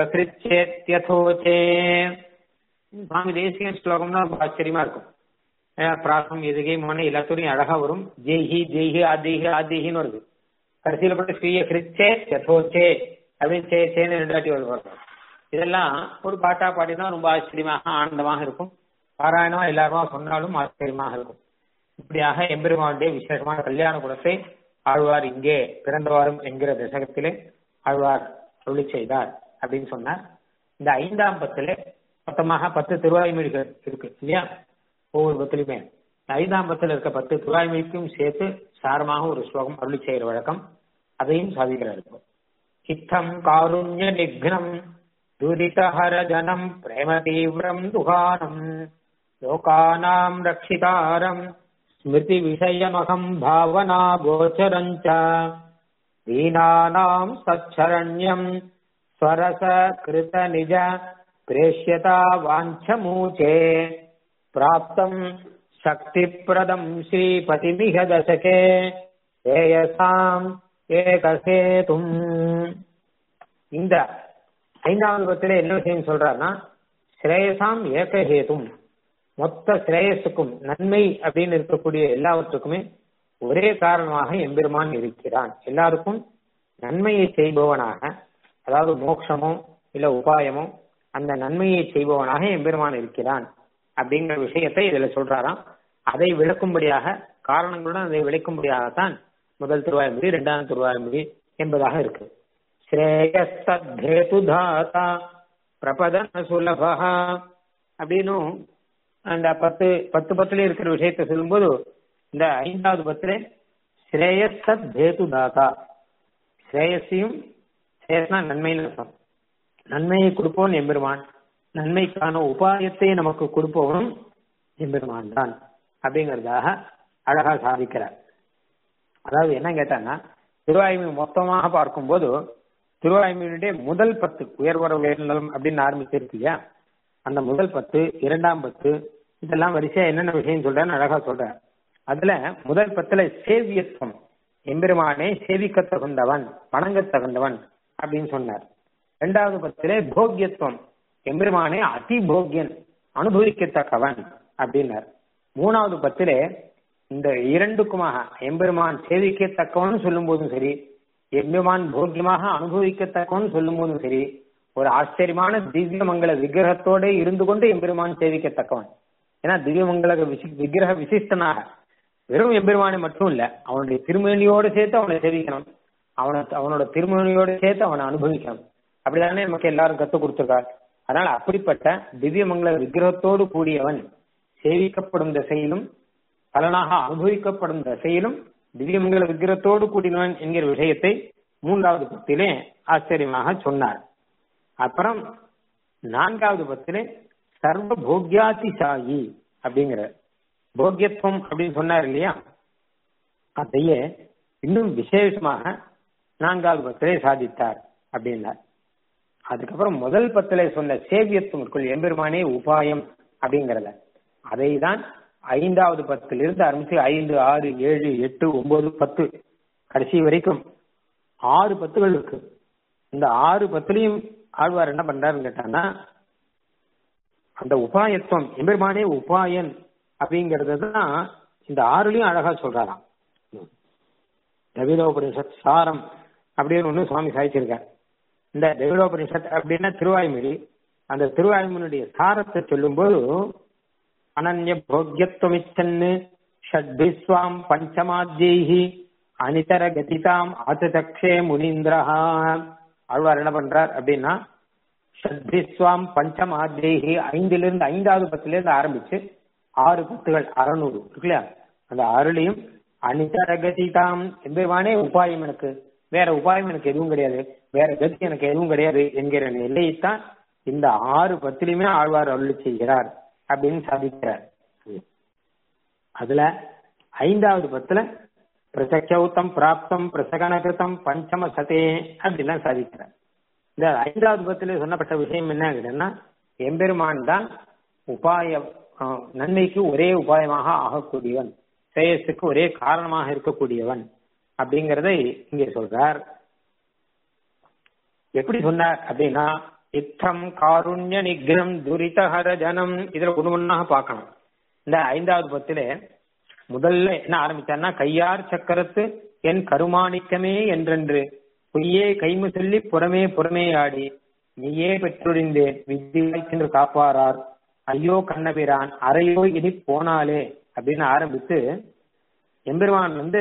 ஸ்ரீயகிருச்சேத்யதோச்சே சுவாமி தேசிய ஸ்லோகம்னா ரொம்ப ஆச்சரியமா இருக்கும் அஹ் பிராசம் எதுகை மன எல்லாத்தோடையும் அழகா வரும் ஜெய்ஹி ஜெய்ஹி ஆதிஹி ஆதிஹின்னு வருது கடைசியில போட்டு ஸ்ரீய கிருச்சே யதோச்சே அப்படின்னு சே சேன்னு ரெண்டாட்டி வருவாங்க இதெல்லாம் ஒரு பாட்டா பாடினா ரொம்ப ஆச்சரியமாக ஆனந்தமாக இருக்கும் பாராயணமா எல்லாருமா சொன்னாலும் ஆச்சரியமாக இருக்கும் இப்படியாக எம்பெருமானுடைய விசேஷமான கல்யாண குணத்தை ஆழ்வார் இங்கே பிறந்தவாரும் என்கிற தசகத்திலே ஆழ்வார் சொல்லி செய்தார் அப்படின்னு சொன்னார் இந்த ஐந்தாம் பத்துல மொத்தமாக பத்து திருவாய்மொழிகள் இருக்கு இல்லையா ஒவ்வொரு பத்திலுமே இந்த ஐந்தாம் பத்துல இருக்க பத்து திருவாய்மொழிக்கும் சேர்த்து சாரமாக ஒரு ஸ்லோகம் அருளி செய்கிற வழக்கம் அதையும் சாதிக்கிறார் இப்போ சித்தம் காருண்ய நிக்னம் துரிதஹர ஜனம் பிரேம தீவிரம் துகானம் லோகானாம் ரக்ஷிதாரம் ஸ்மிருதி விஷயமகம் பாவனா கோச்சரஞ்ச दीनानाम् सच्छरण्यम् स्वरस कृत निज प्रेष्यता वाञ्छमूचे प्राप्तम् शक्तिप्रदम् श्रीपतिमिह दशके ஏயசாம் ஏகசேதும் இந்த ஐந்தாவது பத்தில என்ன விஷயம் சொல்றாருன்னா ஸ்ரேயசாம் ஏகஹேதும் மொத்த ஸ்ரேயஸுக்கும் நன்மை அப்படின்னு இருக்கக்கூடிய எல்லாவற்றுக்குமே ஒரே காரணமாக எம்பெருமான் இருக்கிறான் எல்லாருக்கும் நன்மையை செய்பவனாக அதாவது மோட்சமோ இல்ல உபாயமோ அந்த நன்மையை செய்பவனாக எம்பெருமான் இருக்கிறான் அப்படிங்கிற விஷயத்தை இதுல சொல்றாராம் அதை விளக்கும்படியாக காரணங்களுடன் அதை விளக்கும்படியாகத்தான் முதல் திருவாய்மொழி இரண்டாம் திருவாய்மொழி என்பதாக இருக்கு ஸ்ரேயஸ்தேது தாதா பிரபதன சுலபா அப்படின்னும் அந்த பத்து பத்து பத்துல இருக்கிற விஷயத்தை சொல்லும்போது இந்த ஐந்தாவது பத்திலே ஸ்ரேயஸ்தத் தேது தாதா ஸ்ரேயஸையும் ஸ்ரேயஸ்னா நன்மைன்னு அர்த்தம் நன்மையை கொடுப்பவன் எம்பெருமான் நன்மைக்கான உபாயத்தை நமக்கு கொடுப்பவனும் எம்பெருமான் தான் அப்படிங்கறதாக அழகா சாதிக்கிறார் அதாவது என்ன கேட்டாங்கன்னா திருவாயுமொழி மொத்தமாக பார்க்கும்போது திருவாயுமொழியுடைய முதல் பத்து உயர்வர உயர்நலம் அப்படின்னு ஆரம்பிச்சிருக்கு இல்லையா அந்த முதல் பத்து இரண்டாம் பத்து இதெல்லாம் வரிசையா என்னென்ன விஷயம் சொல்றேன்னு அழகா சொல்றேன் அதுல முதல் பத்துல சேவியத்துவம் எம்பெருமானே சேவிக்க தகுந்தவன் வணங்க தகுந்தவன் அப்படின்னு சொன்னார் இரண்டாவது பத்திலே போக்கியத்துவம் எம்பெருமானே அதி போக்கியன் அனுபவிக்கத்தக்கவன் அப்படின்னார் மூணாவது பத்திலே இந்த இரண்டுக்குமாக எம்பெருமான் சேவிக்கத்தக்கவன் சொல்லும் போதும் சரி எம்பெருமான் போக்கியமாக அனுபவிக்கத்தக்கவன் சொல்லும் போதும் சரி ஒரு ஆச்சரியமான திவ்ய மங்கள விக்கிரகத்தோட இருந்து கொண்டு எம்பெருமான் சேவிக்கத்தக்கவன் ஏன்னா திவ்ய மங்கள விக்கிரக விசிஷ்டனாக வெறும் எம்பெருமானை மட்டும் இல்ல அவனுடைய திருமணியோடு சேர்த்து அவனை சேவிக்கணும் அவனை அவனோட திருமணியோடு சேர்த்து அவனை அனுபவிக்கணும் அப்படிதானே நமக்கு எல்லாரும் கத்துக் கொடுத்திருக்கார் அதனால அப்படிப்பட்ட திவ்ய மங்கள விக்கிரகத்தோடு கூடியவன் சேவிக்கப்படும் திசையிலும் பலனாக அனுபவிக்கப்படும் திசையிலும் திவ்யமங்கல விக்கிரத்தோடு கூடினவன் என்கிற விஷயத்தை மூன்றாவது பத்திலே ஆச்சரியமாக சொன்னார் அப்புறம் நான்காவது பத்திலே சர்வ போக்யாதிசாயி அப்படிங்கிற போக்கியத்துவம் அப்படின்னு சொன்னார் இல்லையா அதையே இன்னும் விசேஷமாக நான்காவது பத்திலே சாதித்தார் அப்படின்னார் அதுக்கப்புறம் முதல் பத்திலே சொன்ன சேவியத்துவம் இருக்குள் எம்பெருமானே உபாயம் அப்படிங்கிறத அதை தான் ஐந்தாவது பத்திலிருந்து ஆரம்பிச்சு ஐந்து ஆறு ஏழு எட்டு ஒன்பது பத்து கடைசி வரைக்கும் ஆறு பத்துகள் இருக்கு இந்த ஆறு பத்துலையும் ஆழ்வார் என்ன பண்றாருன்னு கேட்டான்னா அந்த உபாயத்துவம் எம்பெருமானே உபாயன் அப்படிங்கறது தான் இந்த ஆறுலயும் அழகா சொல்றாராம் திரவிடோபனிஷத் சாரம் அப்படின்னு ஒண்ணு சுவாமி சாதிச்சிருக்கார் இந்த திரவிடோபனிஷத் அப்படின்னா திருவாய்மொழி அந்த திருவாய்மொழியுடைய சாரத்தை சொல்லும்போது அனன்ய போக்கியத்துவமிச்சன்னு ஷட்பிஸ்வாம் பஞ்சமாத்யைஹி அனிதர கதிதாம் ஆச்சதக்ஷே முனீந்திரஹா ஆழ்வார் என்ன பண்றார் அப்படின்னா ஷட்பிஸ்வாம் பஞ்சமாத்யைஹி ஐந்திலிருந்து ஐந்தாவது பத்துல இருந்து ஆரம்பிச்சு ஆறு பத்துகள் அறநூறு இருக்கு இல்லையா அந்த அருளையும் அனிதர கதிதாம் எம்பெருமானே உபாயம் எனக்கு வேற உபாயம் எனக்கு எதுவும் கிடையாது வேற கதி எனக்கு எதுவும் கிடையாது என்கிற நிலையைத்தான் இந்த ஆறு பத்திலையுமே ஆழ்வார் அருளி செய்கிறார் அப்படின்னு சாதிக்கிறார் அதுல ஐந்தாவது பத்துல பிரசச்சௌத்தம் பிராப்தம் பிரசகனகிருத்தம் பஞ்சம சதே அப்படிலாம் சாதிக்கிறார் இந்த ஐந்தாவது பத்துல சொன்னப்பட்ட விஷயம் என்ன அப்படின்னா எம்பெருமான் தான் உபாய நன்மைக்கு ஒரே உபாயமாக ஆகக்கூடியவன் சேயஸுக்கு ஒரே காரணமாக இருக்கக்கூடியவன் அப்படிங்கறதை இங்கே சொல்றார் எப்படி சொன்னார் அப்படின்னா இத்தம் காருண்ய நிக்ரம் துரிதஹர ஜனம் இதுல ஒண்ணு ஒண்ணாக பார்க்கணும் இந்த ஐந்தாவது பத்திலே முதல்ல என்ன ஆரம்பிச்சார்னா கையார் சக்கரத்து என் கருமாணிக்கமே என்றென்று பொய்யே கைமு சொல்லி புறமே புறமே ஆடி நீயே பெற்றொழிந்தேன் வித்தியாய் சென்று காப்பாரார் ஐயோ கண்ணபிரான் அறையோ இனி போனாலே அப்படின்னு ஆரம்பித்து எம்பெருமான் வந்து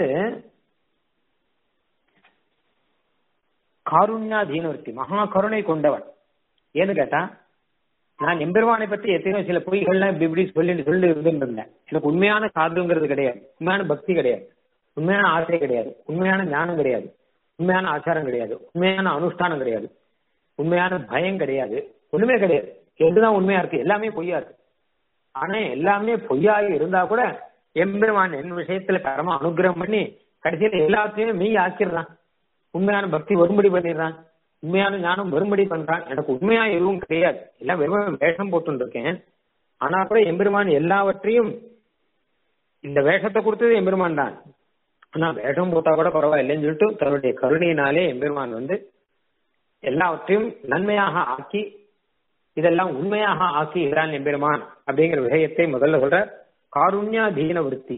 காருண்யாதீனவர்த்தி மகா கருணை கொண்டவன் ஏன்னு கேட்டா நான் எம்பெருமானை பற்றி எத்தனையோ சில பொய்கள்லாம் இப்படி இப்படி சொல்லி சொல்லி இருந்திருந்தேன் எனக்கு உண்மையான சாதுங்கிறது கிடையாது உண்மையான பக்தி கிடையாது உண்மையான ஆசை கிடையாது உண்மையான ஞானம் கிடையாது உண்மையான ஆச்சாரம் கிடையாது உண்மையான அனுஷ்டானம் கிடையாது உண்மையான பயம் கிடையாது ஒண்ணுமே கிடையாது எதுதான் உண்மையா இருக்கு எல்லாமே பொய்யா இருக்கு ஆனா எல்லாமே பொய்யாக இருந்தா கூட எம்பெருமான் என் விஷயத்துல கரமா அனுகிரகம் பண்ணி கடைசியில எல்லாத்தையும் மெய் ஆக்கிடுறான் உண்மையான பக்தி வரும்படி பண்ணிடுறான் உண்மையான ஞானம் வரும்படி பண்றான் எனக்கு உண்மையா எதுவும் கிடையாது எல்லாம் வெறும் வேஷம் போட்டு இருக்கேன் ஆனா கூட எம்பெருமான் எல்லாவற்றையும் இந்த வேஷத்தை கொடுத்தது எம்பெருமான் தான் ஆனா வேஷம் போட்டா கூட பரவாயில்லைன்னு சொல்லிட்டு தன்னுடைய கருணையினாலே எம்பெருமான் வந்து எல்லாவற்றையும் நன்மையாக ஆக்கி இதெல்லாம் உண்மையாக ஆக்கி இறான் எம்பெருமான் அப்படிங்கிற விஷயத்தை முதல்ல சொல்ற காருண்யாதீன விருத்தி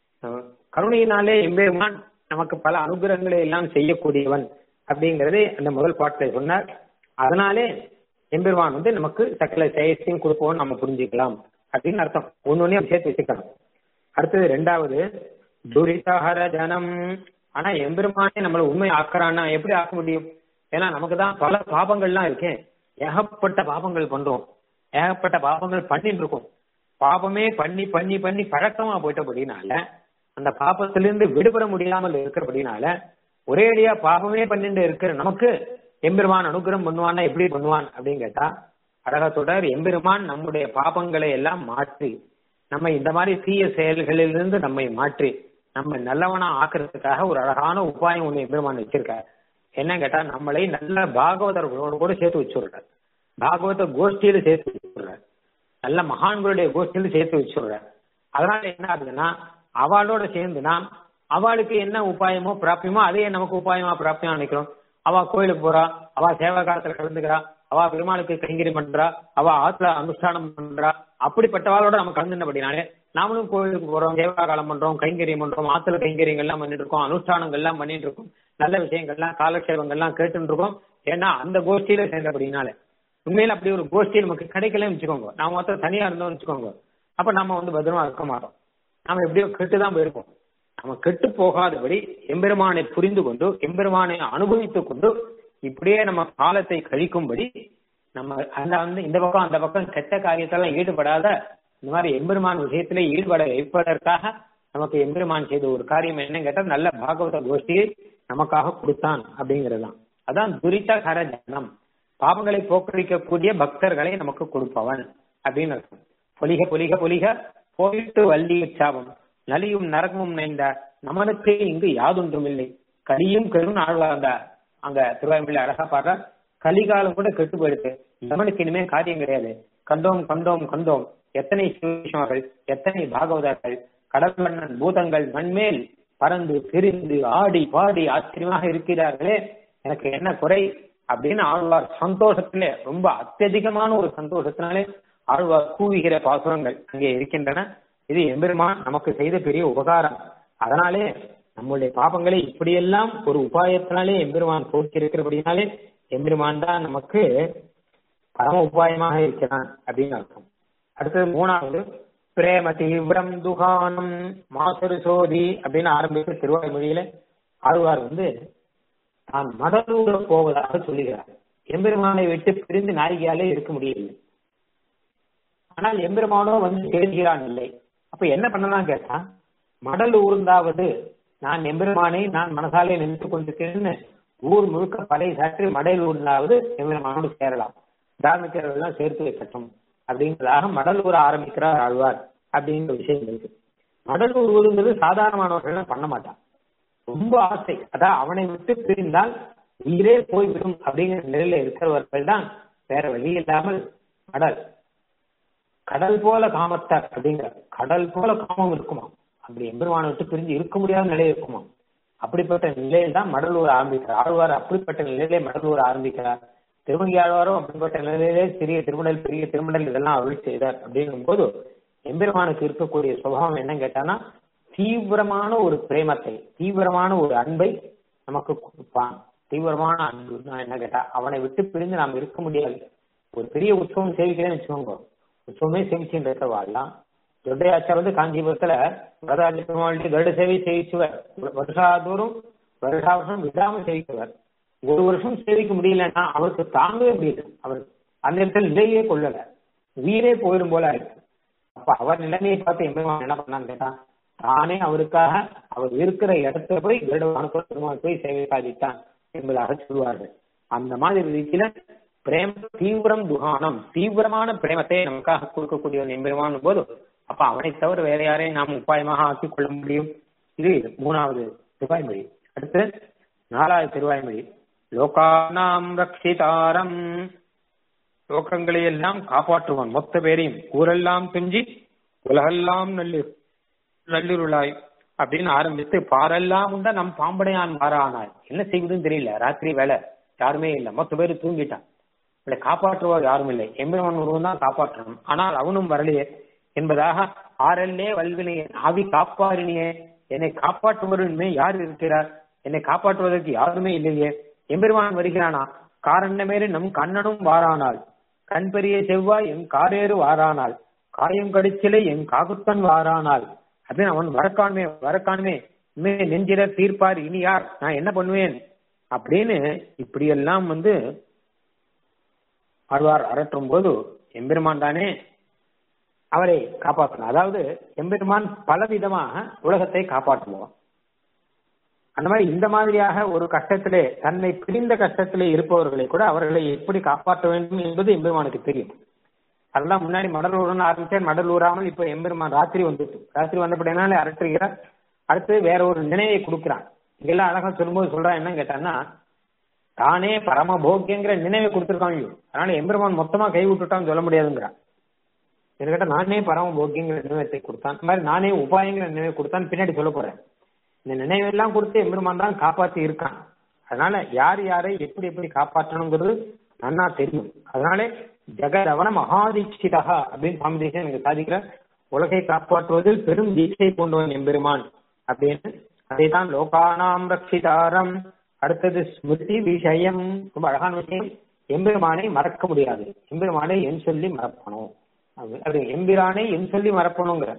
கருணையினாலே எம்பெருமான் நமக்கு பல அனுகிரகங்களை எல்லாம் செய்யக்கூடியவன் அப்படிங்கறது அந்த முதல் பாட்டில சொன்னார் அதனாலே எம்பெருமான் வந்து நமக்கு சக்கல செயற்கையும் கொடுப்போம் நம்ம புரிஞ்சுக்கலாம் அப்படின்னு அர்த்தம் ஒன்னொன்னையும் சேர்த்து வச்சுக்கணும் அடுத்தது ரெண்டாவது துரிதஹர ஜனம் ஆனா எம்பெருமானே நம்மள உண்மை ஆக்குறான்னா எப்படி ஆக்க முடியும் ஏன்னா நமக்கு தான் பல பாபங்கள்லாம் இருக்கேன் ஏகப்பட்ட பாபங்கள் பண்றோம் ஏகப்பட்ட பாபங்கள் பண்ணிட்டு இருக்கோம் பாபமே பண்ணி பண்ணி பண்ணி பழக்கமா போயிட்டபடினால அந்த பாபத்திலிருந்து விடுபட முடியாமல் இருக்கிறபடினால ஒரேடியா பாபமே பண்ணிட்டு இருக்கிற நமக்கு எம்பெருமான் அனுகிரகம் பண்ணுவான்னா எப்படி பண்ணுவான் அப்படின்னு கேட்டா அழகா தொடர் எம்பெருமான் நம்முடைய பாபங்களை எல்லாம் மாற்றி நம்ம இந்த மாதிரி தீய செயல்களிலிருந்து நம்மை மாற்றி நம்ம நல்லவனா ஆக்குறதுக்காக ஒரு அழகான உபாயம் ஒண்ணு எம்பெருமான் வச்சிருக்காரு என்ன கேட்டா நம்மளை நல்ல பாகவதர்களோடு கூட சேர்த்து வச்சுடுறார் பாகவத கோஷ்டியில சேர்த்து வச்சுடுறார் நல்ல மகான்களுடைய கோஷ்டியில சேர்த்து வச்சுடுறார் அதனால என்ன ஆகுதுன்னா அவளோட சேர்ந்து நாம் அவளுக்கு என்ன உபாயமோ பிராப்பியமோ அதே நமக்கு உபாயமா பிராப்பியம் நினைக்கிறோம் அவ கோயிலுக்கு போறா அவ சேவை காலத்துல கலந்துக்கிறா அவ பெருமாளுக்கு கைங்கரி பண்றா அவ ஆத்துல அனுஷ்டானம் பண்றா அப்படிப்பட்டவாளோட நம்ம கலந்துனபடினாலே நாமளும் கோயிலுக்கு போறோம் சேவா காலம் பண்றோம் கைங்கரியம் பண்றோம் ஆத்துல கைங்கரியங்கள் எல்லாம் பண்ணிட்டு இருக்கோம் அனுஷ்டானங்கள் எல்லாம் பண்ணிட்டு இருக்கோம் நல்ல விஷயங்கள்லாம் காலக்ஷேபங்கள்லாம் கேட்டுட்டு இருக்கோம் ஏன்னா அந்த கோஷ்டியில சேர்ந்தபடினால உண்மையில அப்படி ஒரு கோஷ்டி நமக்கு கிடைக்கலன்னு வச்சுக்கோங்க நாம மொத்தம் தனியா இருந்தோம்னு வச்சுக்கோங்க அப்ப நம்ம வந்து பத்திரமா இருக்க மாட்டோம் நாம எப்படியோ கெட்டுதான் போயிருக்கோம் நம்ம கெட்டு போகாதபடி எம்பெருமானை புரிந்து கொண்டு எம்பெருமானை அனுபவித்துக் கொண்டு இப்படியே நம்ம காலத்தை கழிக்கும்படி நம்ம அந்த வந்து இந்த பக்கம் அந்த பக்கம் கெட்ட காரியத்தெல்லாம் ஈடுபடாத இந்த மாதிரி எம்பெருமான் விஷயத்திலே ஈடுபட வைப்பதற்காக நமக்கு எம்பெருமான் செய்த ஒரு காரியம் என்னன்னு கேட்டா நல்ல பாகவத கோஷ்டியை நமக்காக கொடுத்தான் அப்படிங்கறதுதான் அதான் துரித கர ஜனம் பாவங்களை போக்கடிக்கக்கூடிய பக்தர்களை நமக்கு கொடுப்பவன் அப்படின்னு அர்த்தம் பொலிக பொலிக பொலிக போயிட்டு வள்ளி சாபம் நலியும் நரகமும் நைந்த நமனுக்கு இங்கு யாதொன்றும் இல்லை கலியும் கெடும் ஆழ்வாங்க அங்க திருவாய்மொழி அழகா பாடுற கலிகாலம் கூட கெட்டு போயிடுது யமனுக்கு இனிமே காரியம் கிடையாது கண்டோம் கண்டோம் கண்டோம் எத்தனை சிவவிஷ்ணவர்கள் எத்தனை பாகவதர்கள் கடல்வண்ணன் பூதங்கள் மண்மேல் பறந்து திரிந்து ஆடி பாடி ஆச்சரியமாக இருக்கிறார்களே எனக்கு என்ன குறை அப்படின்னு ஆழ்வார் சந்தோஷத்திலே ரொம்ப அत्यதிகமான ஒரு சந்தோஷத்தினாலே ஆழ்வார் கூவுகிற பாசுரங்கள் அங்கே இருக்கின்றன இது எம்பெருமான் நமக்கு செய்த பெரிய உபகாரம் அதனாலே நம்முடைய பாபங்களை இப்படியெல்லாம் ஒரு உபாயத்தினாலே எம்பெருமான் போக்கி இருக்கிறபடினாலே எம்பெருமான் தான் நமக்கு பரம உபாயமாக இருக்கிறான் அப்படின்னு அர்த்தம் அடுத்தது மூணாவது பிரேம தீவிரம் துகானம் மாசரு சோதி அப்படின்னு ஆரம்பித்து திருவாய்மொழியில ஆழ்வார் வந்து தான் மடலூர போவதாக சொல்லுகிறார் எம்பெருமானை விட்டு பிரிந்து நாயகியாலே இருக்க முடியவில்லை ஆனால் எம்பெருமானோ வந்து தேடுகிறான் இல்லை அப்ப என்ன பண்ணலாம் கேட்டா மடல் ஊர்ந்தாவது நான் எம்பெருமானை நான் மனசாலே நினைத்து கொண்டிருக்கிறேன்னு ஊர் முழுக்க படை சாற்றி மடையில் ஊர்ந்தாவது எம்பெருமானோடு சேரலாம் தார்மிகர்கள்லாம் சேர்த்து வைக்கட்டும் அப்படிங்கிறதாக மடலூர் ஆரம்பிக்கிறார் ஆழ்வார் அப்படிங்கிற விஷயம் இருக்கு மடலூர் ஊருங்கிறது சாதாரணமானவர்கள் பண்ண மாட்டான் ரொம்ப ஆசை அதான் அவனை விட்டு பிரிந்தால் உயிரே போய்விடும் அப்படிங்கிற நிலையில இருக்கிறவர்கள் தான் வேற வழி இல்லாமல் கடல் கடல் போல காமத்தார் அப்படிங்கிற கடல் போல காமம் இருக்குமா அப்படி எம்பெருமானை விட்டு பிரிஞ்சு இருக்க முடியாத நிலை இருக்குமா அப்படிப்பட்ட நிலையில் தான் மடலூர் ஆரம்பிக்கிறார் ஆழ்வார் அப்படிப்பட்ட நிலையிலே மடலூர் ஆரம்பிக்கிறார் திருமங்கி ஆழ்வாரும் அப்படிப்பட்ட நிலையிலே சிறிய திருமணல் பெரிய திருமணல் இதெல்லாம் அருள் செய்தார் அப்படிங்கும் போது எம்பெருமானுக்கு இருக்கக்கூடிய சுபாவம் என்னன்னு கேட்டானா தீவிரமான ஒரு பிரேமத்தை தீவிரமான ஒரு அன்பை நமக்கு கொடுப்பான் தீவிரமான அன்பு நான் என்ன கேட்டா அவனை விட்டு பிரிந்து நாம் இருக்க முடியாது ஒரு பெரிய உற்சவம் சேவிக்கிறேன்னு வச்சுக்கோங்க உற்சவமே சேவிச்சுட்டு இருக்க வாழலாம் தொண்டையாச்சார் வந்து காஞ்சிபுரத்துல வரதாஜ பெருமாளுடைய கருட சேவை சேவிச்சுவர் வருஷாதோறும் வருஷா வருஷம் விடாம சேவிக்குவர் ஒரு வருஷம் சேவிக்க முடியலன்னா அவருக்கு தாங்கவே முடியல அவர் அந்த இடத்துல நிலையே கொள்ளல உயிரே போயிடும் போல இருக்கு அப்ப அவர் நிலைமையை பார்த்து எம்பெருமான் என்ன பண்ணான்னு கேட்டா தானே அவருக்காக அவர் இருக்கிற இடத்துல போய் கருடவானுக்கு பெருமாள் போய் சேவை சாதித்தான் என்பதாக சொல்வார்கள் அந்த மாதிரி ரீதியில பிரேம தீவிரம் துகானம் தீவிரமான பிரேமத்தை நமக்காக கொடுக்கக்கூடியவன் எம்பெருமான் போது அப்ப அவனை தவிர வேற யாரையும் நாம் உபாயமாக ஆக்கிக் கொள்ள முடியும் இது மூணாவது திருவாய்மொழி அடுத்து நாலாவது திருவாய்மொழி லோகானாம் ரக்ஷிதாரம் லோகங்களை எல்லாம் காப்பாற்றுவான் மொத்த பேரையும் ஊரெல்லாம் துஞ்சி உலகெல்லாம் நல்லிரு நல்லிருளாய் அப்படின்னு ஆரம்பித்து பாரெல்லாம் உண்டா நம் பாம்படையான் மாறானாய் என்ன செய்வதுன்னு தெரியல ராத்திரி வேலை யாருமே இல்லை மொத்த பேர் தூங்கிட்டான் இவளை காப்பாற்றுவார் யாரும் இல்லை எம்பெருமான் ஒருவன் தான் காப்பாற்றணும் ஆனால் அவனும் வரலையே என்பதாக ஆறல்லே வல்வினையே ஆவி காப்பாறினியே என்னை காப்பாற்றுவருமே யார் இருக்கிறார் என்னை காப்பாற்றுவதற்கு யாருமே இல்லையே எம்பெருமான் வருகிறானா காரணமேறு நம் கண்ணனும் வாரானால் கண் பெரிய செவ்வாய் என் காரேறு வாரானால் காயம் கடிச்சிலை என் காகுத்தன் வாரானால் அப்படின்னு அவன் வரக்கானுமே வரக்கானுமே இனிமே நெஞ்சில தீர்ப்பார் இனி யார் நான் என்ன பண்ணுவேன் அப்படின்னு இப்படியெல்லாம் வந்து ஆழ்வார் அரற்றும் போது எம்பெருமான் தானே அவரை காப்பாற்றணும் அதாவது எம்பெருமான் பலவிதமாக உலகத்தை காப்பாற்றுவான் அந்த மாதிரி இந்த மாதிரியாக ஒரு கஷ்டத்திலே தன்னை பிரிந்த கஷ்டத்திலே இருப்பவர்களை கூட அவர்களை எப்படி காப்பாற்ற வேண்டும் என்பது எம்பெருமானுக்கு தெரியும் அதெல்லாம் முன்னாடி மடலூர்னு ஆரம்பிச்சேன் மடலூராமல் இப்ப எம்பெருமான் ராத்திரி வந்துட்டு ராத்திரி வந்தபடினாலே அரட்டுகிறார் அடுத்து வேற ஒரு நினைவை கொடுக்கிறான் இங்கெல்லாம் அழகா சொல்லும்போது சொல்றான் என்னன்னு கேட்டான்னா தானே பரம போக்கியங்கிற நினைவை கொடுத்துருக்காங்க அதனால எம்பெருமான் மொத்தமா கை விட்டுட்டான்னு சொல்ல முடியாதுங்கிறான் என்கிட்ட நானே பரம போக்கியங்கிற நினைவத்தை கொடுத்தான் இந்த மாதிரி நானே உபாயங்கிற நினைவை கொடுத்தான் பின்னாடி சொல்ல போறேன் இந்த நினைவெல்லாம் கொடுத்து எம்பெருமான் தான் காப்பாத்தி இருக்கான் அதனால யார் யாரை எப்படி எப்படி காப்பாற்றணுங்கிறது நன்னா தெரியும் அதனாலே ஜெகதவன மகாதீட்சிதா அப்படின்னு சுவாமி தேசம் எனக்கு சாதிக்கிற உலகை காப்பாற்றுவதில் பெரும் தீட்சை கொண்டவன் எம்பெருமான் அப்படின்னு அதைதான் லோகானாம் ரட்சிதாரம் அடுத்தது ஸ்மிருதி விஷயம் ரொம்ப அழகான விஷயம் எம்பெருமானை மறக்க முடியாது எம்பெருமானை என் சொல்லி மறப்பணும் அப்படி எம்பிரானை என் சொல்லி மறப்பணுங்கிற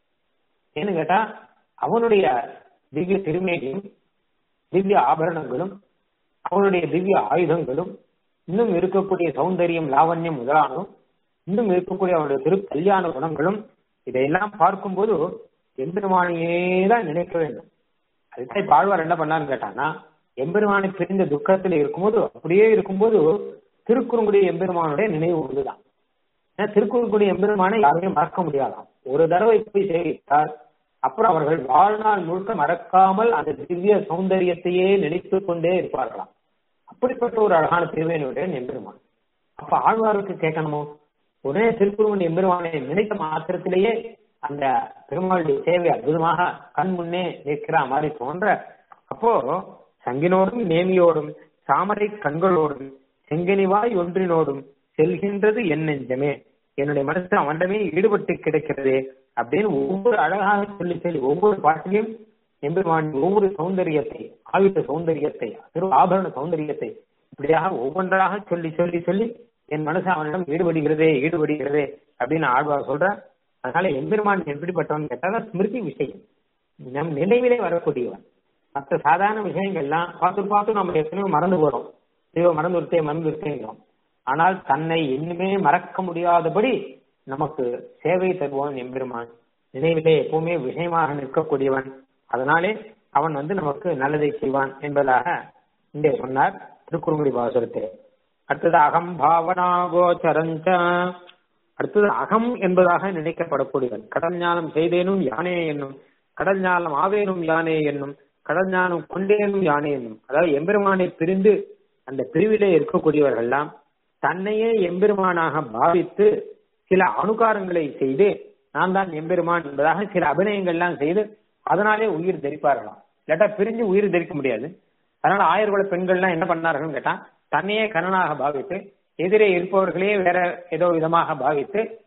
ஏன்னு கேட்டா அவனுடைய திவ்ய திருமேனியும் திவ்ய ஆபரணங்களும் அவனுடைய திவ்ய ஆயுதங்களும் இன்னும் இருக்கக்கூடிய சௌந்தரியம் லாவண்யம் முதலானதும் இன்னும் இருக்கக்கூடிய அவனுடைய திரு கல்யாண குணங்களும் இதையெல்லாம் பார்க்கும்போது எம்பெருமானையே தான் நினைக்க வேண்டும் அதுதான் இப்ப ஆழ்வார் என்ன பண்ணான்னு கேட்டான்னா எம்பெருமானை பிரிந்த துக்கத்தில் இருக்கும்போது அப்படியே இருக்கும்போது திருக்குறுங்குடி எம்பெருமானுடைய நினைவு ஒன்றுதான் ஏன்னா திருக்குறுங்குடி எம்பெருமானை யாருமே மறக்க முடியாதாம் ஒரு தடவை போய் சேவித்தால் அப்புறம் அவர்கள் வாழ்நாள் முழுக்க மறக்காமல் அந்த திவ்ய சௌந்தரியத்தையே நினைத்து கொண்டே இருப்பார்களாம் அப்படிப்பட்ட ஒரு அழகான திருவேனுடைய எம்பெருமான் அப்ப ஆழ்வாருக்கு கேட்கணுமோ உடனே திருக்குறுவன் எம்பெருமானை நினைத்த மாத்திரத்திலேயே அந்த பெருமாளுடைய சேவை அற்புதமாக கண் முன்னே நிற்கிற மாதிரி தோன்ற அப்போ சங்கினோடும் நேமியோடும் சாமரை கண்களோடும் செங்கனிவாய் ஒன்றினோடும் செல்கின்றது என் நெஞ்சமே என்னுடைய மனசு அவனிடமே ஈடுபட்டு கிடக்கிறது அப்படின்னு ஒவ்வொரு அழகாக சொல்லி சொல்லி ஒவ்வொரு பாட்டிலையும் எம்பெருமான் ஒவ்வொரு சௌந்தரியத்தை ஆயுத சௌந்தரியத்தை திரு ஆபரண சௌந்தரியத்தை இப்படியாக ஒவ்வொன்றாக சொல்லி சொல்லி சொல்லி என் மனசு அவனிடம் ஈடுபடுகிறதே ஈடுபடுகிறதே அப்படின்னு ஆழ்வார் சொல்ற அதனால எம்பெருமான் எப்படிப்பட்டவன் கேட்டால் ஸ்மிருதி விஷயம் நம் நினைவிலே வரக்கூடியவன் மற்ற சாதாரண விஷயங்கள்லாம் பார்த்து பார்த்து நம்ம எத்தனையோ மறந்து போறோம் ஐயோ மறந்து விட்டே மறந்து விட்டேங்கிறோம் ஆனால் தன்னை இன்னுமே மறக்க முடியாதபடி நமக்கு சேவை தருவான் எம்பெருமான் நினைவிலே எப்பவுமே விஷயமாக நிற்கக்கூடியவன் அதனாலே அவன் வந்து நமக்கு நல்லதை செய்வான் என்பதாக இங்கே சொன்னார் திருக்குறுங்குடி பாசுரத்திலே அடுத்தது அகம் பாவனா கோச்சரஞ்ச அடுத்தது அகம் என்பதாக நினைக்கப்படக்கூடியவன் கடல் ஞானம் செய்தேனும் யானே என்னும் கடல் ஞானம் ஆவேனும் யானே என்னும் கடல் ஞானம் கொண்டேனும் யானே என்னும் அதாவது எம்பெருமானை பிரிந்து அந்த பிரிவிலே இருக்கக்கூடியவர்கள்லாம் தன்னையே எம்பெருமானாக பாவித்து சில அனுகாரங்களை செய்து நான் தான் எம்பெருமான் என்பதாக சில அபிநயங்கள்லாம் செய்து அதனாலே உயிர் தரிப்பார்களாம் இல்லாட்டா பிரிஞ்சு உயிர் தரிக்க முடியாது அதனால ஆயர்குல பெண்கள்லாம் என்ன பண்ணார்கள் கேட்டா தன்னையே கணனாக பாவித்து எதிரே இருப்பவர்களே வேற ஏதோ விதமாக பாவித்து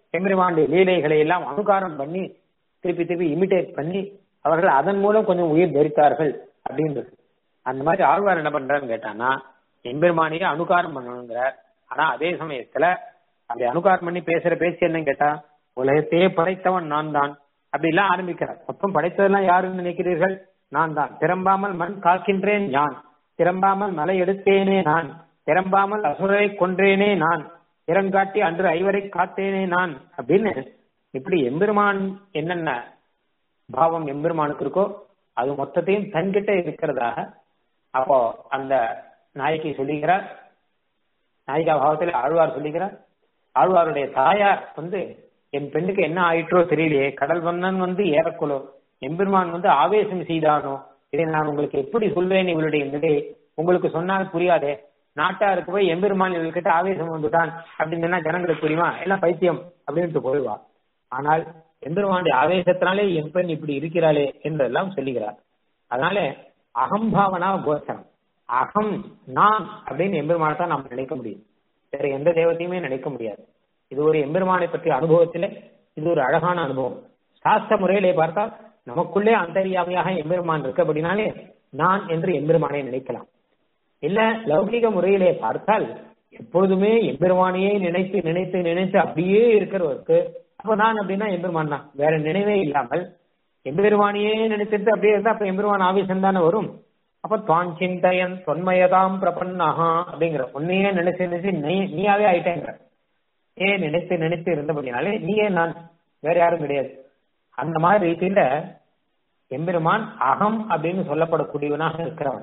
எம்பெருமானுடைய லீலைகளை எல்லாம் அனுகாரம் பண்ணி திருப்பி திருப்பி இமிட்டேட் பண்ணி அவர்கள் அதன் மூலம் கொஞ்சம் உயிர் தரித்தார்கள் அப்படின்றது அந்த மாதிரி ஆழ்வார் என்ன பண்றாருன்னு கேட்டான்னா எம்பெருமானையே அனுகாரம் பண்ணணுங்கிறார் ஆனா அதே சமயத்துல அப்படி அனுகாரம் பண்ணி பேசுற பேச்சு என்னன்னு கேட்டா உலகத்தையே படைத்தவன் நான் தான் அப்படி எல்லாம் ஆரம்பிக்கிறார் மொத்தம் படைத்ததெல்லாம் யாருன்னு நினைக்கிறீர்கள் நான் தான் திரம்பாமல் மண் காக்கின்றேன் யான் திரம்பாமல் மலை எடுத்தேனே நான் திரம்பாமல் அசுரரை கொன்றேனே நான் திறங்காட்டி அன்று ஐவரை காத்தேனே நான் அப்படின்னு இப்படி எம்பெருமான் என்னென்ன பாவம் எம்பெருமானுக்கு இருக்கோ அது மொத்தத்தையும் தன்கிட்ட இருக்கிறதாக அப்போ அந்த நாயகி சொல்லுகிறார் நாயிகா பாவத்தில் ஆழ்வார் சொல்லுகிறார் ஆழ்வாருடைய தாயார் வந்து என் பெண்ணுக்கு என்ன ஆயிற்றோ தெரியலையே கடல் வண்ணன் வந்து ஏறக்குலோ எம்பெருமான் வந்து ஆவேசம் செய்தானோ இதை நான் உங்களுக்கு எப்படி சொல்வேன் இவளுடைய நிலை உங்களுக்கு சொன்னால் புரியாதே நாட்டாருக்கு போய் எம்பெருமான் இவர்கிட்ட ஆவேசம் வந்துட்டான் அப்படின்னு சொன்னா ஜனங்களுக்கு புரியுமா எல்லாம் பைத்தியம் அப்படின்ட்டு போயிடுவா ஆனால் எம்பெருமானுடைய ஆவேசத்தினாலே என் பெண் இப்படி இருக்கிறாளே என்றெல்லாம் சொல்லுகிறார் அதனால அகம்பாவனா கோச்சரம் அகம் நான் அப்படின்னு எம்பெருமானை தான் நாம் நினைக்க முடியும் வேற எந்த தெய்வத்தையுமே நினைக்க முடியாது இது ஒரு எம்பெருமானை பற்றிய அனுபவத்தில இது ஒரு அழகான அனுபவம் சாஸ்திர முறையிலே பார்த்தால் நமக்குள்ளே அந்தரியாமையாக எம்பெருமான் இருக்கு அப்படின்னாலே நான் என்று எம்பெருமானை நினைக்கலாம் இல்ல லௌகிக முறையிலே பார்த்தால் எப்பொழுதுமே எம்பெருமானையே நினைத்து நினைத்து நினைத்து அப்படியே இருக்கிறவருக்கு அப்ப நான் அப்படின்னா எம்பெருமான் தான் வேற நினைவே இல்லாமல் எம்பெருமானையே நினைச்சிட்டு அப்படியே இருந்தா அப்ப எம்பெருமான் ஆவேசம் தானே வரும் அப்ப துவான் சிந்தையன் தொன்மயதாம் பிரபன்னஹா அப்படிங்கிற உன்னையே நினைச்சு நினைச்சு நீ நீயாவே ஆயிட்டேங்கிற ஏன் நினைத்து நினைத்து இருந்தபடினாலே நீயே நான் வேற யாரும் கிடையாது அந்த மாதிரி ரீதியில எம்பெருமான் அகம் அப்படின்னு சொல்லப்படக்கூடியவனாக இருக்கிறவன்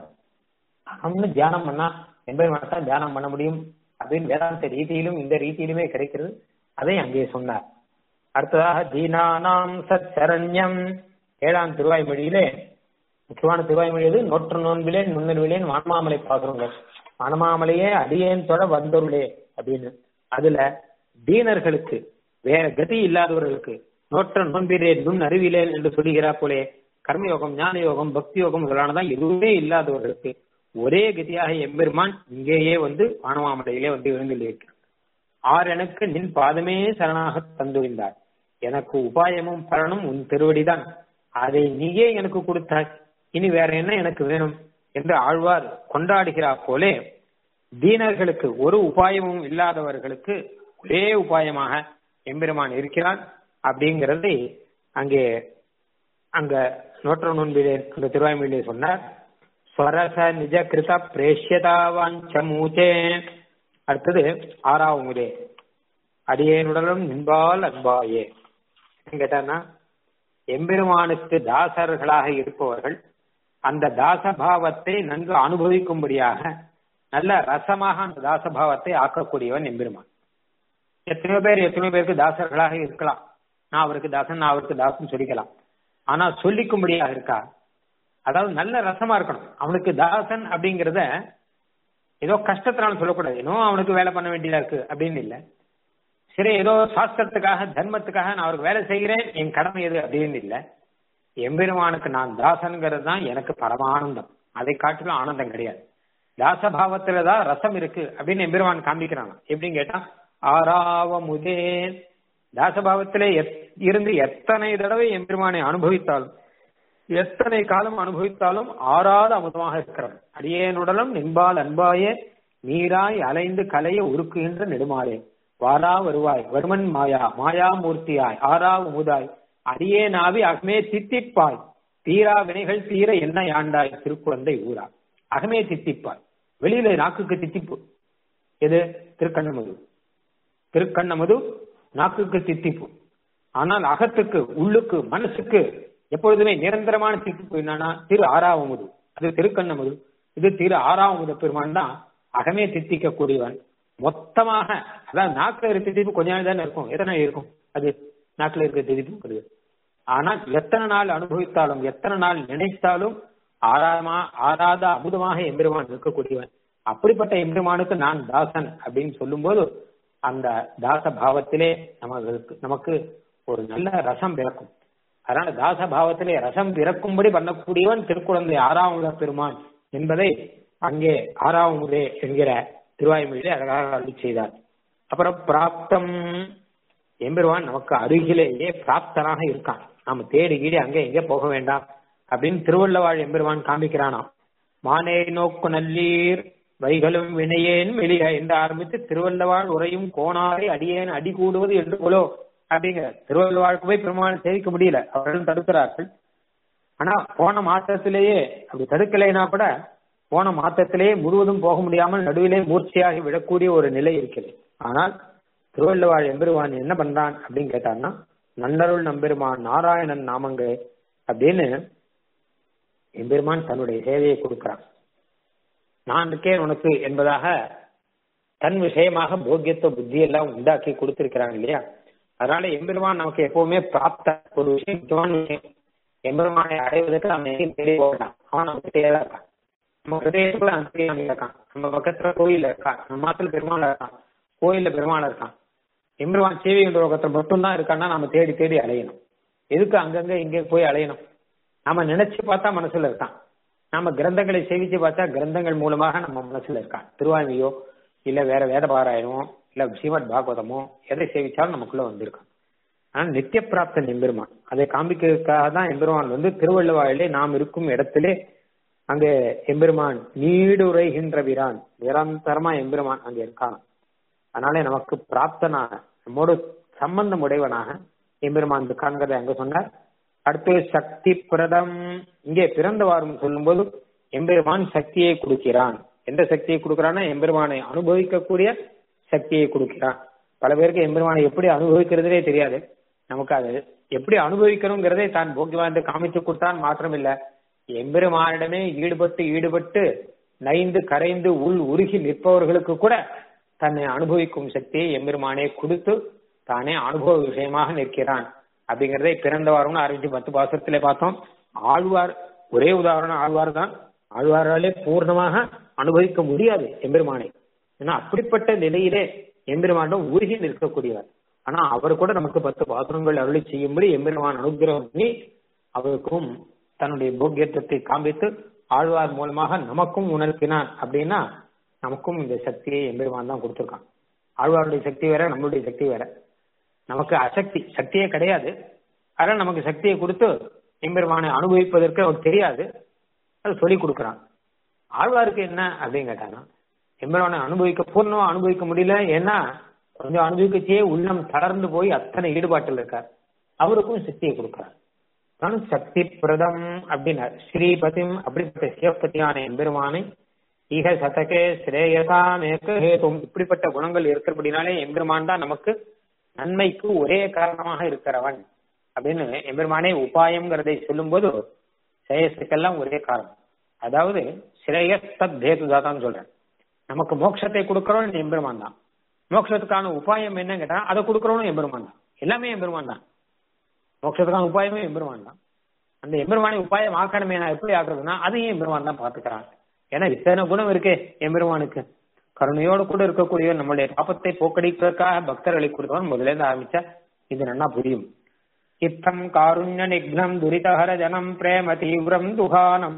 அகம்னு தியானம் பண்ணா எம்பெருமான் தான் தியானம் பண்ண முடியும் அப்படின்னு வேதாந்த ரீதியிலும் இந்த ரீதியிலுமே கிடைக்கிறது அதை அங்கே சொன்னார் அடுத்ததாக தீனானாம் சத் சரண்யம் ஏழாம் திருவாய்மொழியிலே முக்கியமான திருவாய்மொழி எது நோற்று நோன்பிலேன் முன்னிருவிலேன் வானமாமலை பாசுறங்கள் வானமாமலையே அடியேன் தொட வந்தருளே அப்படின்னு அதுல தீனர்களுக்கு வேற கதி இல்லாதவர்களுக்கு நோற்ற நோன்பிலேன் நுண் அறிவிலேன் என்று சொல்லுகிறார் போலே கர்மயோகம் ஞான யோகம் பக்தி யோகம் முதலானதான் எதுவுமே இல்லாதவர்களுக்கு ஒரே கதியாக எம்பெருமான் இங்கேயே வந்து வானமாமலையிலே வந்து எழுந்திருக்கிறார் ஆர் எனக்கு நின் பாதமே சரணாக தந்துவிந்தார் எனக்கு உபாயமும் பலனும் உன் திருவடிதான் அதை நீயே எனக்கு கொடுத்தாய் இனி வேற என்ன எனக்கு வேணும் என்று ஆழ்வார் கொண்டாடுகிறார் போலே தீனர்களுக்கு ஒரு உபாயமும் இல்லாதவர்களுக்கு ஒரே உபாயமாக எம்பெருமான் இருக்கிறான் அப்படிங்கறதை அங்கே அங்க நோற்ற நோன்பிலே அந்த திருவாய்மொழியிலே சொன்னார் ஸ்வரச நிஜ கிருத பிரேஷ்யதாவாஞ்ச மூச்சே அடுத்தது ஆறாவமுதே அடியேனுடலும் நின்பால் அன்பாயே கேட்டான்னா எம்பெருமானுக்கு தாசர்களாக இருப்பவர்கள் அந்த தாசபாவத்தை நன்கு அனுபவிக்கும்படியாக நல்ல ரசமாக அந்த தாசபாவத்தை ஆக்கக்கூடியவன் எம்பெருமான் எத்தனையோ பேர் எத்தனையோ பேருக்கு தாசர்களாக இருக்கலாம் நான் அவருக்கு தாசன் நான் அவருக்கு தாசன் சொல்லிக்கலாம் ஆனா சொல்லிக்கும்படியாக இருக்கா அதாவது நல்ல ரசமா இருக்கணும் அவனுக்கு தாசன் அப்படிங்கிறத ஏதோ கஷ்டத்தினால சொல்லக்கூடாது ஏதோ அவனுக்கு வேலை பண்ண வேண்டியதா இருக்கு அப்படின்னு இல்லை சரி ஏதோ சாஸ்திரத்துக்காக தர்மத்துக்காக நான் அவருக்கு வேலை செய்கிறேன் என் கடமை எது அப்படின்னு இல்லை எம்பெருமானுக்கு நான் தாசன்கிறது தான் எனக்கு பரமானந்தம் அதை காட்டிலும் ஆனந்தம் கிடையாது தாசபாவத்துல தான் ரசம் இருக்கு அப்படின்னு எம்பெருமான் காண்பிக்கிறாங்க எப்படின்னு கேட்டா ஆறாவமுதே தாசபாவத்திலே இருந்து எத்தனை தடவை எம்பெருமானை அனுபவித்தாலும் எத்தனை காலம் அனுபவித்தாலும் ஆறாத அமுதமாக இருக்கிறவன் அடியேனுடலும் நின்பால் அன்பாயே நீராய் அலைந்து கலைய உருக்குகின்ற நெடுமாறே வாரா வருவாய் வருமன் மாயா மாயா மூர்த்தியாய் ஆறா உமுதாய் அடியே நாவி அகமே தித்திப்பாய் தீரா வினைகள் தீர என்ன யாண்டாய் திருக்குழந்தை ஊரா அகமே தித்திப்பாய் வெளியில நாக்குக்கு தித்திப்பு எது திருக்கண்ணமது திருக்கண்ணமது நாக்குக்கு தித்திப்பு ஆனால் அகத்துக்கு உள்ளுக்கு மனசுக்கு எப்பொழுதுமே நிரந்தரமான தித்திப்பு என்னன்னா திரு ஆறாவமுது அது திருக்கண்ணமது இது திரு ஆறாவமுத பெருமான் தான் அகமே தித்திக்க கூடியவன் மொத்தமாக அதாவது நாக்குல இருக்க திதிப்பு கொஞ்ச நாள் தானே இருக்கும் எத்தனை இருக்கும் அது நாக்குல இருக்க திதிப்பு ஆனால் எத்தனை நாள் அனுபவித்தாலும் எத்தனை நாள் நினைத்தாலும் ஆறாமா ஆறாத அமுதமாக எம்பெருமான் இருக்கக்கூடியவன் அப்படிப்பட்ட எம்பெருமானுக்கு நான் தாசன் அப்படின்னு சொல்லும்போது அந்த தாச பாவத்திலே நமக்கு நமக்கு ஒரு நல்ல ரசம் பிறக்கும் அதனால தாச பாவத்திலே ரசம் பிறக்கும்படி பண்ணக்கூடியவன் திருக்குழந்தை ஆறாவது பெருமான் என்பதை அங்கே ஆறாவமுதே என்கிற திருவாய்மொழியிலே அழகாக அருளி செய்தார் அப்புறம் பிராப்தம் எம்பெருமான் நமக்கு அருகிலேயே பிராப்தனாக இருக்கான் நாம தேடி கீடி அங்கே எங்கே போக வேண்டாம் அப்படின்னு திருவள்ளவாழ் எம்பெருமான் காமிக்கிறானாம் மானே நோக்கு நல்லீர் வைகளும் வினையேன் வெளிய என்று ஆரம்பித்து திருவள்ளவாழ் உரையும் கோணாரை அடியேன் அடி கூடுவது என்று போலோ அப்படிங்கிற திருவள்ளவாழ்க்கு போய் பெருமாள் சேவிக்க முடியல அவர்கள் தடுக்கிறார்கள் ஆனா போன மாசத்திலேயே அப்படி தடுக்கலைனா கூட போன மாசத்திலேயே முழுவதும் போக முடியாமல் நடுவிலே மூர்ச்சையாகி விடக்கூடிய ஒரு நிலை இருக்கிறது ஆனால் திருவள்ளுவாழ் எம்பெருமான் என்ன பண்றான் அப்படின்னு கேட்டான்னா நன்னருள் நம்பெருமான் நாராயணன் நாமங்க அப்படின்னு எம்பெருமான் தன்னுடைய சேவையை கொடுக்கிறான் நான் இருக்கேன் உனக்கு என்பதாக தன் விஷயமாக போக்கியத்துவ புத்தி எல்லாம் உண்டாக்கி கொடுத்திருக்கிறாங்க இல்லையா அதனால எம்பெருமான் நமக்கு எப்பவுமே பிராப்த ஒரு விஷயம் முக்கியமான விஷயம் எம்பெருமானை அடைவதற்கு நம்ம எங்கேயும் தேடி போகலாம் அவன் நமக்கு தேவையா இருக்கான் நம்ம ஹிருதயத்துக்குள்ள அந்தரியாமி இருக்கான் நம்ம பக்கத்துல கோயில் இருக்கான் நம்ம மாத்துல பெருமாள் இருக்கான் கோயில்ல பெருமாள் இருக்கான் எம்பெருமான் சேவை என்ற உலகத்துல மட்டும்தான் இருக்கான்னா நம்ம தேடி தேடி அலையணும் எதுக்கு அங்கங்க இங்கே போய் அலையணும் நாம நினைச்சு பார்த்தா மனசுல இருக்கான் நாம கிரந்தங்களை சேவிச்சு பார்த்தா கிரந்தங்கள் மூலமாக நம்ம மனசுல இருக்கான் திருவாமியோ இல்ல வேற வேத பாராயணமோ இல்ல ஸ்ரீமத் பாகவதமோ எதை சேவிச்சாலும் நமக்குள்ள வந்திருக்கான் ஆனா நித்திய பிராப்தன் எம்பெருமான் அதை காண்பிக்கிறதுக்காக தான் எம்பெருமான் வந்து திருவள்ளுவாயிலே நாம் இருக்கும் இடத்திலே அங்கே எம்பெருமான் நீடுரைகின்ற வீரான் நிரந்தரமா எம்பெருமான் அங்க இருக்கான் அதனாலே நமக்கு பிராப்தனாக நம்மோடு சம்பந்தம் உடையவனாக எம்பெருமான் இருக்கான்கிறத அங்க சொன்னார் அடுத்து சக்தி பிரதம் இங்கே பிறந்த வாரம் சொல்லும்போது எம்பெருமான் சக்தியை கொடுக்கிறான் எந்த சக்தியை கொடுக்கிறான்னா எம்பெருமானை அனுபவிக்கக்கூடிய சக்தியை கொடுக்கிறான் பல பேருக்கு எம்பெருமானை எப்படி அனுபவிக்கிறதுனே தெரியாது நமக்கு அது எப்படி அனுபவிக்கணுங்கிறதே தான் போக்கியவான் காமிச்சு கொடுத்தான் மாற்றம் இல்ல எம்பெருமானிடமே ஈடுபட்டு ஈடுபட்டு நைந்து கரைந்து உள் உருகி நிற்பவர்களுக்கு கூட தன்னை அனுபவிக்கும் சக்தியை எம்பெருமானே கொடுத்து தானே அனுபவ விஷயமாக நிற்கிறான் அப்படிங்கறதை பிறந்த வாரம்னு ஆரம்பிச்சு பத்து பாசத்திலே பார்த்தோம் ஆழ்வார் ஒரே உதாரணம் ஆழ்வார் தான் ஆழ்வாராலே பூர்ணமாக அனுபவிக்க முடியாது எம்பெருமானை ஏன்னா அப்படிப்பட்ட நிலையிலே எம்பெருமானிடம் உருகி நிற்கக்கூடியவர் ஆனா அவர் கூட நமக்கு பத்து பாத்திரங்கள் அருளி செய்யும்படி எம்பெருமான் அனுகிரகம் பண்ணி அவருக்கும் தன்னுடைய போக்கியத்துவத்தை காண்பித்து ஆழ்வார் மூலமாக நமக்கும் உணர்த்தினான் அப்படின்னா நமக்கும் இந்த சக்தியை எம்பெருமான் தான் கொடுத்துருக்கான் ஆழ்வாருடைய சக்தி வேற நம்மளுடைய சக்தி வேற நமக்கு அசக்தி சக்தியே கிடையாது அதனால நமக்கு சக்தியை கொடுத்து எம்பெருமானை அனுபவிப்பதற்கு அவருக்கு தெரியாது அது சொல்லி கொடுக்குறான் ஆழ்வாருக்கு என்ன அப்படின்னு கேட்டானா எம்பெருமானை அனுபவிக்க பூர்ணமா அனுபவிக்க முடியல ஏன்னா கொஞ்சம் அனுபவிக்கச்சே உள்ளம் தளர்ந்து போய் அத்தனை ஈடுபாட்டில் இருக்கார் அவருக்கும் சக்தியை கொடுக்கிறார் தான் சக்தி பிரதம் அப்படின்னார் ஸ்ரீபதிம் அப்படிப்பட்ட சிவபதியான எம்பெருமானை ஈக சதகே ஸ்ரேயசாம் ஏகஹேதும் இப்படிப்பட்ட குணங்கள் இருக்கிறபடினாலே எம்பெருமான் தான் நமக்கு நன்மைக்கு ஒரே காரணமாக இருக்கிறவன் அப்படின்னு எம்பெருமானே உபாயம்ங்கிறதை சொல்லும்போது ஸ்ரேயஸுக்கெல்லாம் ஒரே காரணம் அதாவது ஸ்ரேயஸ் தத் பேதுதாதான் சொல்றேன் நமக்கு மோட்சத்தை கொடுக்கறோம் எம்பெருமான் தான் மோட்சத்துக்கான உபாயம் என்னன்னு கேட்டா அதை கொடுக்கறவனும் எம்பெருமான் தான் எல்லாமே எம்பெருமான் தான் மோட்சத்துக்கான உபாயமே எம்பெருமான் தான் அந்த எம்பெருமானை உபாயம் ஆக்கணுமே நான் எப்படி ஆக்குறதுன்னா அதையும் எம்பெருமான் தான் பாத்துக்கிறான் ஏன்னா இத்தனை குணம் இருக்கே எம்பெருமானுக்கு கருணையோடு கூட இருக்கக்கூடிய நம்மளுடைய பாப்பத்தை போக்கடிப்பதற்காக பக்தர்களை கொடுத்தவன் முதல்ல இருந்து ஆரம்பிச்சா இது நல்லா புரியும் இத்தம் காருண்ய நிக்னம் துரிதஹர ஜனம் பிரேம தீவிரம் துகானம்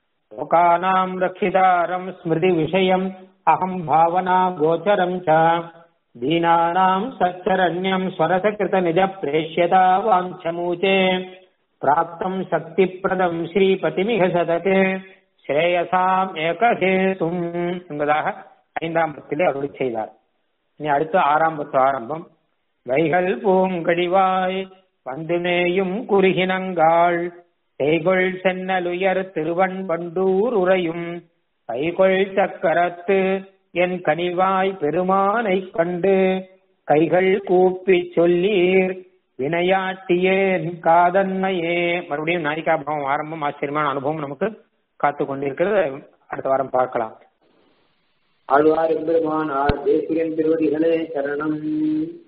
லோகானாம் ரக்ஷிதாரம் ஸ்மிருதி விஷயம் அகம் பாவனா கோச்சரம் ச தீனானாம் சச்சரண்யம் ஸ்வரசகிருத நிஜ பிரேஷ்யதா வாஞ்சமூச்சே பிராப்தம் சக்தி பிரதம் ஸ்ரீபதிமிக சதகே ஸ்ரேயசாம் ஏகஹேதும் என்பதாக ஐந்தாம் பத்திலே அருளி செய்தார் இனி அடுத்து ஆறாம் பத்து ஆரம்பம் வைகள் பூங்கடிவாய் வந்து மேயும் குறுகினங்காள் செய்கொள் சென்னலுயர் திருவன் பண்டூர் உரையும் கைகொள் சக்கரத்து என் கனிவாய் பெருமானை கண்டு கைகள் கூப்பி சொல்லீர் வினையாட்டியேன் காதன்மையே மறுபடியும் நாயிகாபாவம் ஆரம்பம் ஆச்சரியமான அனுபவம் நமக்கு காத்து கொண்டிருக்கிறது அடுத்த வாரம் பார்க்கலாம் ஆழ்வார் எம்பெருமானார் தேசிகன் திருவடிகளே சரணம்